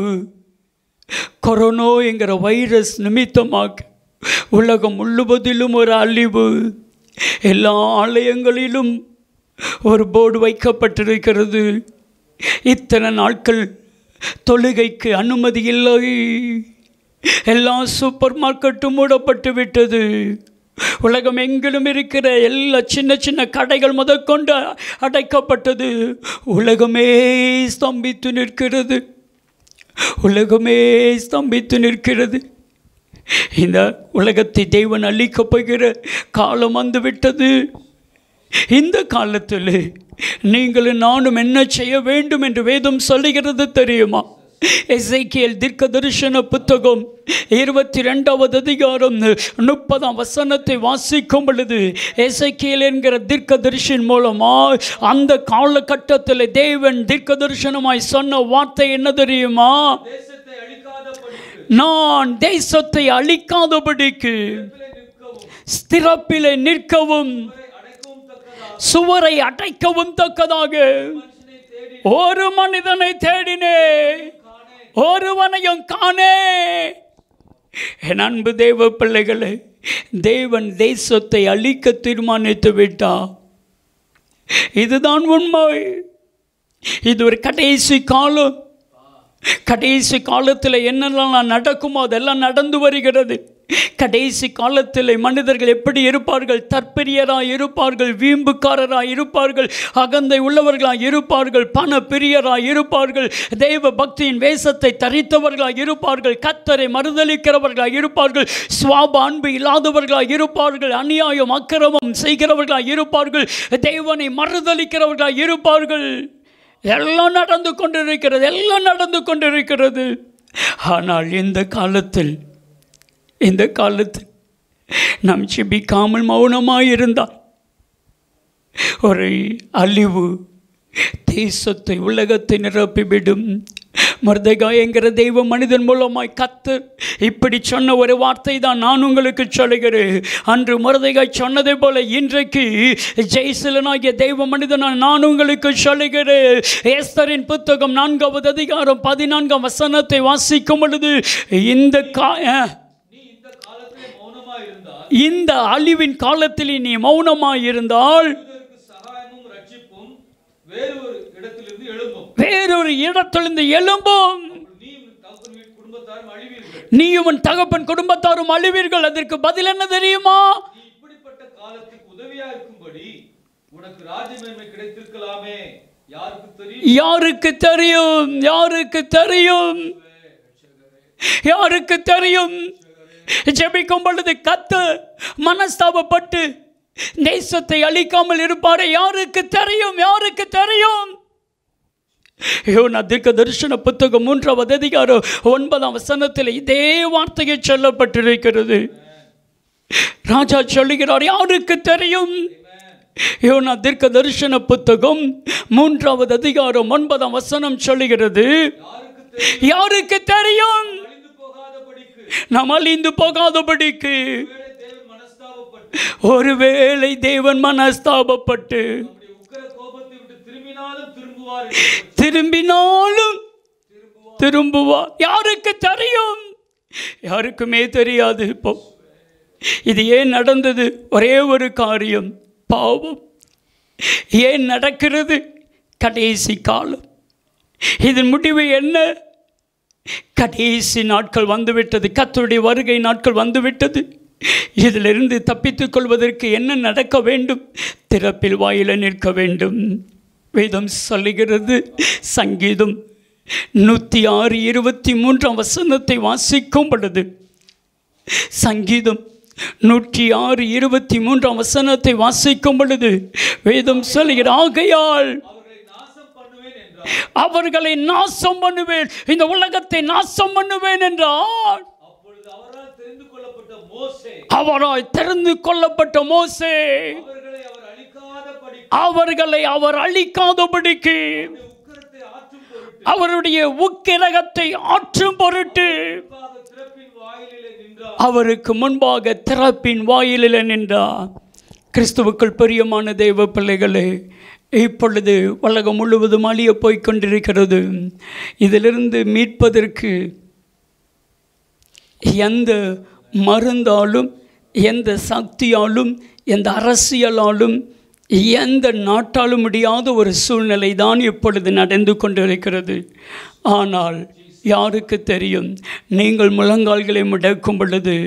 கொரோனோ என்கிற வைரஸ் நிமித்தமாக உலகம் முழுவதிலும் ஒரு அழிவு எல்லா ஆலயங்களிலும் ஒரு போர்டு வைக்கப்பட்டிருக்கிறது இத்தனை நாட்கள் தொழுகைக்கு அனுமதி இல்லை எல்லா சூப்பர் மார்க்கெட்டும் மூடப்பட்டு விட்டது உலகம் எங்கிலும் இருக்கிற எல்லா சின்ன சின்ன கடைகள் முதற்கொண்டு அடைக்கப்பட்டது உலகமே ஸ்தம்பித்து நிற்கிறது உலகமே ஸ்தம்பித்து நிற்கிறது இந்த உலகத்தை தெய்வன் அழிக்கப் போகிற காலம் வந்து விட்டது இந்த காலத்தில் நீங்களும் நானும் என்ன செய்ய வேண்டும் என்று வேதம் சொல்லுகிறது தெரியுமா எசைக்கியல் தீர்க்க தரிசன புத்தகம் இருபத்தி ரெண்டாவது அதிகாரம் முப்பதாம் வசனத்தை வாசிக்கும் பொழுது எசைக்கியல் என்கிற தீர்க்க தரிசன் மூலமா அந்த காலகட்டத்தில் தேவன் தீர்க்க தரிசனமாய் சொன்ன வார்த்தை என்ன தெரியுமா தேசத்தை அழிக்காதபடிக்கு நான் தேசத்தை அழிக்காதபடிக்கு ஸ்திரப்பிலே நிற்கவும் சுவரை அடைக்கவும் தக்கதாக ஒரு மனிதனை தேடினே ஒருவனையும் காணே என் அன்பு தேவ பிள்ளைகளே தேவன் தேசத்தை அழிக்க தீர்மானித்து விட்டார் இதுதான் உண்மை இது ஒரு கடைசி காலம் கடைசி காலத்தில் என்னெல்லாம் நடக்குமோ அதெல்லாம் நடந்து வருகிறது கடைசி காலத்தில் மனிதர்கள் எப்படி இருப்பார்கள் தற்பிரியராய் இருப்பார்கள் வீம்புக்காரராய் இருப்பார்கள் அகந்தை உள்ளவர்களாய் இருப்பார்கள் பண பிரியராய் இருப்பார்கள் தெய்வ பக்தியின் வேஷத்தை தரித்தவர்களாய் இருப்பார்கள் கத்தரை மறுதளிக்கிறவர்களாய் இருப்பார்கள் சுவாப அன்பு இல்லாதவர்களாய் இருப்பார்கள் அநியாயம் அக்கிரமம் செய்கிறவர்களாய் இருப்பார்கள் தெய்வனை மறுதளிக்கிறவர்களாய் இருப்பார்கள் எல்லாம் நடந்து கொண்டிருக்கிறது எல்லாம் நடந்து கொண்டிருக்கிறது ஆனால் இந்த காலத்தில் இந்த காலத்தில் நாம் செபிக்காமல் மௌனமாக இருந்தால் ஒரு அழிவு தேசத்தை உலகத்தை நிரப்பிவிடும் மருதகா என்கிற தெய்வ மனிதன் மூலமாய் கத்தர் இப்படி சொன்ன ஒரு வார்த்தை தான் நான் உங்களுக்கு சொல்லுகிறேன் அன்று மருதகாய் சொன்னதை போல இன்றைக்கு ஜெய்சிலனாகிய தெய்வ மனிதன் நான் உங்களுக்கு சொல்லுகிறேன் ஏஸ்தரின் புத்தகம் நான்காவது அதிகாரம் பதினான்காம் வசனத்தை வாசிக்கும் பொழுது இந்த கா அஹ், நீ இந்த காலத்திலே மௌனமா இருந்தால் இந்த அழிவின் காலத்தில் நீ மௌனமாய் இருந்தால் யூதருக்கு சகாயமும் ரட்சிப்பும் வேறு ஒரு இடத்திலிருந்து எழும்பும் வேறொரு இடத்திலிருந்து எழும்பும் நீ தகப்பன் வீட்டு குடும்பத்தாரும் அழிவீர்கள் நீயும் உன் தகப்பன் குடும்பத்தாரும் அழிவீர்கள் அதற்கு பதில் என்ன தெரியுமா நீ இப்படிப்பட்ட காலத்துக்கு உதவியா இருக்கும்படி உனக்கு ராஜமேன்மை கிடைத்திருக்கலாமே யாருக்கு தெரியும் யாருக்கு தெரியும் யாருக்கு தெரியும் யாருக்கு தெரியும் ஜெபிக்கும் பொழுது கத்து மனஸ்தாபப்பட்டு தேசத்தை அழிக்காமல் இருப்பாரு யாருக்கு தெரியும் யாருக்கு தெரியும் யோனா தீர்க்க தரிசன புத்தகம் மூன்றாவது அதிகாரம் ஒன்பதாம் வசனத்தில் இதே வார்த்தையை சொல்லப்பட்டிருக்கிறது ராஜா சொல்லுகிறார் யாருக்கு தெரியும் யோனா தீர்க்க தரிசன புத்தகம் மூன்றாவது அதிகாரம் ஒன்பதாம் வசனம் சொல்லுகிறது யாருக்கு தெரியும் அழிந்து போகாதபடிக்கு நாம் அழிந்து போகாதபடிக்கு ஒருவேளை தேவன் மனஸ்தாபப்பட்டு ஒருவேளை தேவன் மனஸ்தாபப்பட்டு நம்முடைய உக்கிர கோபத்தை விட்டு திரும்பினாலும் திரும்புவார் என்று திரும்பினாலும் திரும்புவார் யாருக்கு தெரியும் யாருக்குமே தெரியாது இப்போ இது ஏன் நடந்தது ஒரே ஒரு காரியம் பாவம் ஏன் நடக்கிறது கடைசி காலம் இதன் முடிவு என்ன கடைசி நாட்கள் வந்துவிட்டது கத்தருடைய வருகை நாட்கள் வந்துவிட்டது இதிலிருந்து தப்பித்துக் கொள்வதற்கு என்ன நடக்க வேண்டும் திறப்பில் வாயில நிற்க வேண்டும் வேதம் சொல்லுகிறது சங்கீதம் நூற்றி ஆறு இருபத்தி மூன்றாம் வசனத்தை வாசிக்கும் பொழுது சங்கீதம் நூற்றி ஆறு இருபத்தி மூன்றாம் வசனத்தை வாசிக்கும் பொழுது வேதம் சொல்லுகிற ஆகையால் அவர்களை நாசம் பண்ணுவேன் இந்த உலகத்தை நாசம் பண்ணுவேன் என்றால் அப்பொழுது அவரால் தெரிந்து கொள்ளப்பட்ட மோசே அவரால் தெரிந்து கொள்ளப்பட்ட மோசே அவர்களை அவர் அழிக்காதபடி அவர்களை அவர் அழிக்காதபடிக்கு உக்கரத்தை ஆற்றும் பொருட்டு அவருடைய உக்கிரகத்தை ஆற்றும் பொருட்டு முன்பாக திறப்பின் வாயிலிலே நின்றார் அவருக்கு முன்பாக திறப்பின் வாயிலில் நின்றார் கிறிஸ்துவுக்குள் பிரியமான தெய்வ பிள்ளைகளே இப்பொழுது உலகம் முழுவதும் அழிய போய்க் கொண்டிருக்கிறது இதிலிருந்து மீட்பதற்கு எந்த மருந்தாலும் எந்த சக்தியாலும் எந்த அரசியலாலும் எந்த நாட்டாலும் முடியாத ஒரு சூழ்நிலை தான் இப்பொழுது நடந்து கொண்டிருக்கிறது ஆனால் யாருக்கு தெரியும் நீங்கள் முழங்கால்களை முடக்கும் பொழுது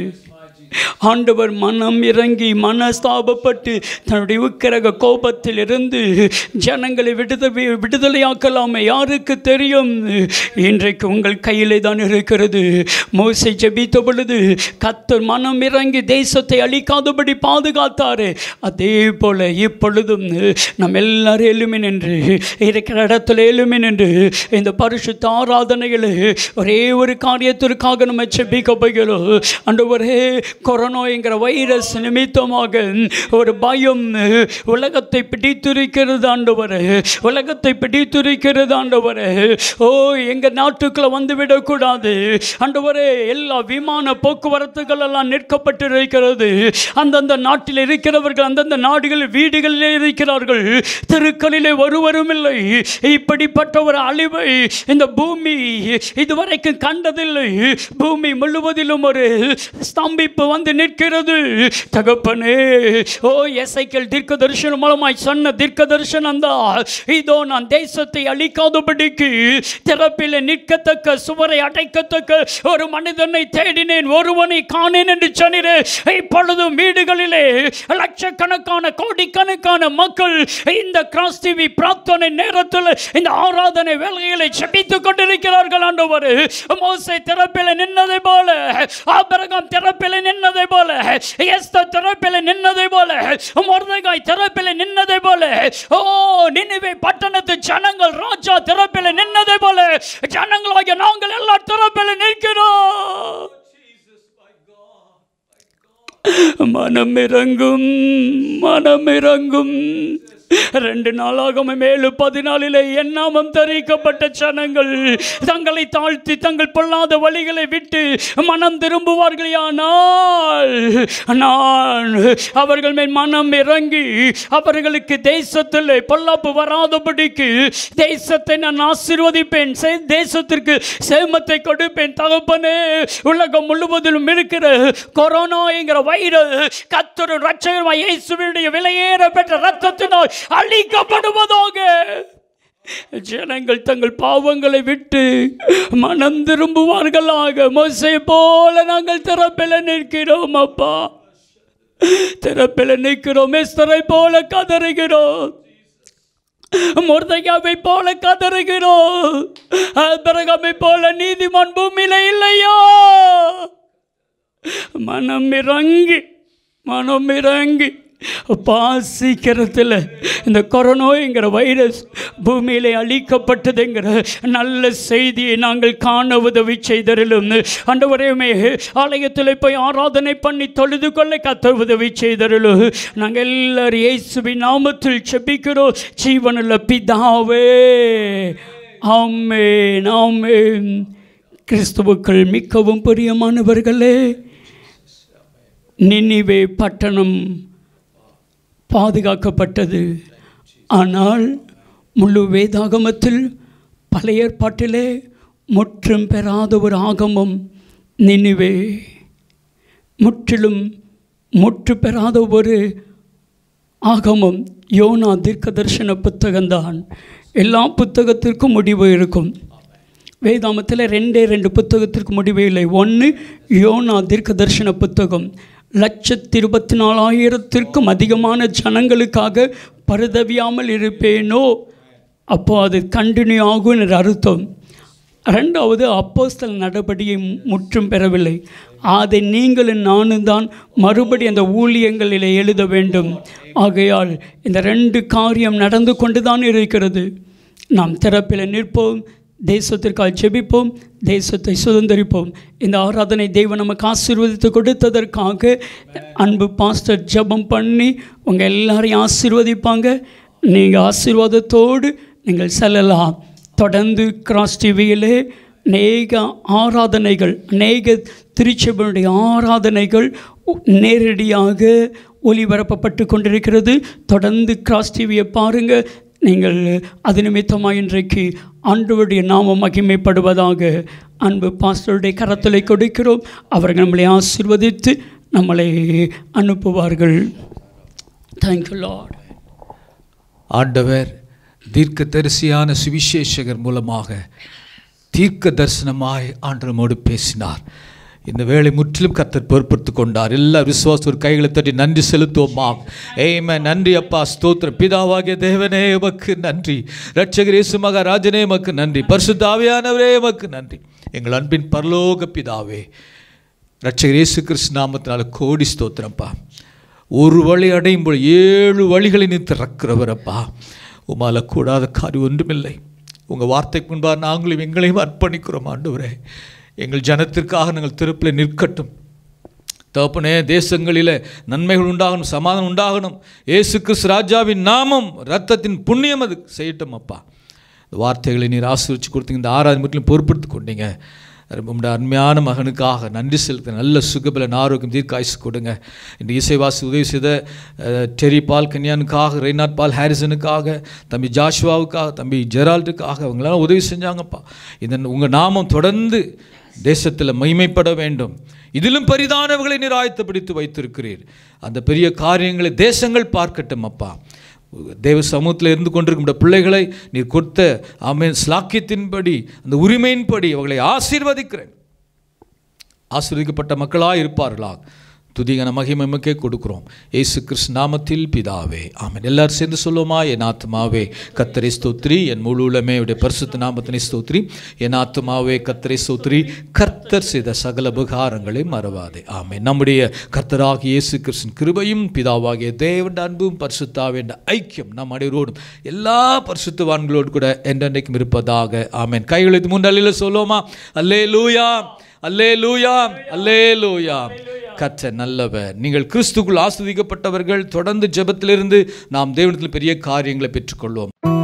ஆண்டவர் மனம் இறங்கி மனஸ்தாபப்பட்டு தன்னுடைய உக்கிரக கோபத்தில் இருந்து ஜனங்களை விடுதலை விடுதலையாக்கலாமே யாருக்கு தெரியும் இன்றைக்கு உங்கள் கையிலே தான் இருக்கிறது மோசை ஜெபித்த பொழுது கத்தர் மனம் இறங்கி தேசத்தை அழிக்காதபடி பாதுகாத்தாரு அதே போல இப்பொழுதும் நம்ம எல்லாரும் எழுமி நின்று இருக்கிற இடத்துல எழுமி நின்று இந்த பரிசுத்த ஆராதனைகளை ஒரே ஒரு காரியத்திற்காக நம்ம செபிக்க போகிறோம் ஆண்டவரே கொரோனா என்கிற வைரஸ் நிமித்தமாக ஒரு பயம் உலகத்தை பிடித்திருக்கிறது ஆண்டவரே உலகத்தை பிடித்திருக்கிறது ஆண்டவரே ஓ எங்கள் நாட்டுக்குள்ள வந்து விடக்கூடாது ஆண்டவரே எல்லா விமான போக்குவரத்துகள் எல்லாம் நிற்கப்பட்டிருக்கிறது அந்தந்த நாட்டில் இருக்கிறவர்கள் அந்தந்த நாடுகளில் வீடுகளிலே இருக்கிறார்கள் தெருக்களிலே ஒருவரும் இல்லை இப்படிப்பட்ட ஒரு அழிவை இந்த பூமி இதுவரைக்கும் கண்டதில்லை பூமி முழுவதிலும் ஒரு ஸ்தம்பிப்பு வந்து நிற்கிறது தகப்பனே ஓ எசைக்கல் தீர்க்க தரிசனம் மூலமாய் சொன்ன தீர்க்க தரிசனம் தான் இதோ நான் தேசத்தை அழிக்காதபடிக்கு திறப்பில் நிற்கத்தக்க சுவரை அடைக்கத்தக்க ஒரு மனிதனை தேடினேன் ஒருவனை காணேன் என்று சொன்னீரே இப்பொழுதும் வீடுகளிலே லட்சக்கணக்கான கோடிக்கணக்கான மக்கள் இந்த கிராஸ் டிவி பிரார்த்தனை நேரத்தில் இந்த ஆராதனை வேலைகளை செபித்துக் கொண்டிருக்கிறார்கள் ஆண்டவர் மோசை திறப்பில் நின்னதை போல ஆபரகம் திறப்பில் நின்னதை போல எஸ்தர் திறப்பில் நின்னதை போல மொர்தகாய் திறப்பில் நின்னதை போல ஓ நினைவே பட்டணத்து ஜனங்கள் ராஜா திறப்பில் நின்னதை போல ஜனங்களாகிய நாங்கள் எல்லாம் திறப்பில் நிற்கிறோம் மனம் இறங்கும் மனம் இறங்கும் ரெண்டு நாளாக மேலு பதினாலிலே எண்ணாமம் தரிக்கப்பட்ட ஜனங்கள் தங்களை தாழ்த்தி தங்கள் பொல்லாத வழிகளை விட்டு மனம் திரும்புவார்களே ஆனால் நான் அவர்கள் மேல் மனம் இறங்கி அவர்களுக்கு தேசத்தில் பொல்லாப்பு வராதபடிக்கு தேசத்தை நான் ஆசீர்வதிப்பேன் சே- தேசத்திற்கு சேமத்தை கொடுப்பேன் தகப்பனே உலகம் முழுவதிலும் இருக்கிற கொரோனா என்கிற வைரஸ் கத்தரு ரட்சகர் இயேசுவினுடைய விலையேற பெற்ற ரத்தத்தினால் அழிக்கப்படுவதாக ஜனங்கள் தங்கள் பாவங்களை விட்டு மனம் திரும்புவார்களாக மோசை போல நாங்கள் திறப்பில் நிற்கிறோம் அப்பா திறப்பில் நிற்கிறோம் எஸ்தரை போல கதறுகிறோம் முர்தையாவை போல கதறுகிறோம் பிறகமை போல நீதிமான் பூமியில இல்லையா மனம் இறங்கி மனம் இறங்கி பாசிக்கிறதுல இந்த கொரோனாங்கிற வைரஸ் பூமியிலே அழிக்கப்பட்டதுங்கிற நல்ல செய்தியை நாங்கள் காண உதவி செய்தரிலும் அண்டவரையுமே ஆலயத்தில் போய் ஆராதனை பண்ணி தொழுது கொள்ள கத்த உதவி செய்தரிலும் நாங்கள் எல்லாரும் இயேசுவின் நாமத்தில் செபிக்கிறோம் ஜீவனுள்ள பிதாவே ஆமேன் ஆமேன் கிறிஸ்துவுக்கள் மிகவும் பிரியமானவர்களே நினிவே பட்டணம் பாதுகாக்கப்பட்டது ஆனால் முழு வேதாகமத்தில் பழைய ஏற்பாட்டிலே முற்றும் பெறாத ஒரு ஆகமம் நினிவே முற்றிலும் முற்று பெறாத ஒரு ஆகமம் யோனா தீர்க்க தரிசன புத்தகம்தான் எல்லா புத்தகத்திற்கும் முடிவு இருக்கும் வேதாமத்தில் ரெண்டே ரெண்டு புத்தகத்திற்கு முடிவே இல்லை ஒன்று யோனா தீர்க்க தரிசன புத்தகம் லட்சத்தி இருபத்தி நாலாயிரத்திற்கும் அதிகமான ஜனங்களுக்காக பரிதவியாமல் இருப்பேனோ அப்போ அது கண்டினியூ ஆகும் என்ற அர்த்தம் ரெண்டாவது அப்போஸ்தல் நடபடியை முற்றும் பெறவில்லை அதை நீங்களும் நானும் தான் மறுபடி அந்த ஊழியங்களில் எழுத வேண்டும் ஆகையால் இந்த ரெண்டு காரியம் நடந்து கொண்டு தான் இருக்கிறது நாம் திறப்பில் நிற்போம் தேசத்திற்காக ஜெபிப்போம் தேசத்தை சுதந்திரிப்போம் இந்த ஆராதனை தெய்வம் நமக்கு ஆசீர்வதித்து கொடுத்ததற்காக அன்பு பாஸ்டர் ஜெபம் பண்ணி உங்கள் எல்லாரையும் ஆசீர்வதிப்பாங்க நீங்கள் ஆசீர்வாதத்தோடு நீங்கள் செல்லலாம் தொடர்ந்து கிராஸ் டிவியிலே அநேக ஆராதனைகள் அநேக திருச்சபையுடைய ஆராதனைகள் நேரடியாக ஒளிபரப்பப்பட்டு கொண்டிருக்கிறது தொடர்ந்து கிராஸ் டிவியை பாருங்கள் நீங்கள் அது நிமித்தமாக இன்றைக்கு ஆண்டவருடைய நாமம் மகிமைப்படுவதாக அன்பு பாஸ்டருடைய கரத்தலை கொடுக்கிறோம் அவர்கள் நம்மளை ஆசீர்வதித்து நம்மளை அனுப்புவார்கள் தேங்க்யூ லார்ட் ஆண்டவர் தீர்க்க தரிசியான சுவிசேஷகர் மூலமாக தீர்க்க தரிசனமாய் ஆண்டவமோடு பேசினார் இந்த வேலை முற்றிலும் கத்தர் பொறுப்படுத்தி கொண்டார் எல்லா விசுவாச ஒரு கைகளை தட்டி நன்றி செலுத்துவோமா ஏமே நன்றி அப்பா ஸ்தோத்திரம் பிதாவாகிய தேவனே எமக்கு நன்றி ரட்சகர் இயேசு மகாராஜனே எமக்கு நன்றி பரிசுத்தாவியானவரே எமக்கு நன்றி எங்கள் அன்பின் பரலோக பிதாவே ரட்சகர் இயேசு கிறிஸ்து நாமத்தினால கோடி ஸ்தோத்திரம்ப்பா ஒரு வழி அடையும் போது ஏழு வழிகளை நீ திறக்கிறவரப்பா உமால கூடாத காரியம் ஒன்றுமில்லை உங்கள் வார்த்தைக்கு முன்பாக நாங்களும் எங்களையும் அர்ப்பணிக்கிறோம் ஆண்டவரே எங்கள் ஜனத்திற்காக நாங்கள் திருப்பில் நிற்கட்டும் தகப்பனே தேசங்களில் நன்மைகள் உண்டாகணும் சமாதானம் உண்டாகணும் ஏசு கிறிஸ்து ராஜாவின் நாமம் ரத்தத்தின் புண்ணியம் அது செய்யட்டும் அப்பா இந்த வார்த்தைகளை நீர் ஆசீர்வச்சு கொடுத்தீங்க இந்த ஆறாவது முற்றிலும் பொறுப்படுத்தி கொண்டீங்க உங்களுடைய அருமையான மகனுக்காக நன்றி செலுத்த நல்ல சுகபலன் ஆரோக்கியம் தீர்க்காய்ச்சி கொடுங்க இந்த இசைவாசி உதவி செய்த அஹ், டெரி பால் கன்யானுக்காக ரெய்னாட் பால் ஹாரிசனுக்காக தம்பி ஜாஷுவாவுக்காக தம்பி ஜெரால்டுக்காக அவங்களாம் உதவி செஞ்சாங்கப்பா இதன் உங்கள் நாமம் தொடர்ந்து தேசத்தில் மகிமைப்பட வேண்டும் இதிலும் பரிதானவர்களை நீர் ஆயத்தப்படுத்தி வைத்திருக்கிறீர் அந்த பெரிய காரியங்களை தேசங்கள் பார்க்கட்டும் அப்பா தேவ சமூகத்தில் இருந்து கொண்டிருக்கும் இந்த பிள்ளைகளை நீர் கொடுத்த ஆமென் ஸ்லாக்கியத்தின்படி அந்த உரிமையின்படி அவர்களை ஆசீர்வதிக்கிறேன் ஆசீர்வதிக்கப்பட்ட மக்களாக இருப்பார்களா துதிகன மகிமைக்கே கொடுக்கிறோம் இயேசு கிறிஸ்து நாமத்தில் பிதாவே ஆமென் எல்லாரும் சேர்ந்து சொல்லுவோமா என் ஆத்மாவே கத்தரை ஸ்தோத்ரி என் முழு உலமே உடைய பரிசுத்த நாமத்தினை ஸ்தோத்ரி என் ஆத்மாவே கத்தரை ஸ்தோத்ரி கர்த்தர் செய்த சகல உபகாரங்களை மறவாதே ஆமென் நம்முடைய கர்த்தராகிய இயேசு கிறிஸ்தின் கிருபையும் பிதாவாகிய தேவன் அன்பும் பரிசுத்தாவேண்ட ஐக்கியம் நம் அனைவரோடும் எல்லா பரிசுத்தவான்களோடு கூட என்றென்றைக்கும் இருப்பதாக ஆமென் கைகளை முன்னலில் சொல்லுவோமா அல்லே லூயா அல்லே லூயா அல்லே லூயா கற்ற நல்லவர் நீங்கள் கிறிஸ்துக்குள் ஆஸ்வதிக்கப்பட்டவர்கள் தொடர்ந்து ஜெபத்திலிருந்து நாம் தேவனத்தில் பெரிய காரியங்களை பெற்றுக்கொள்வோம்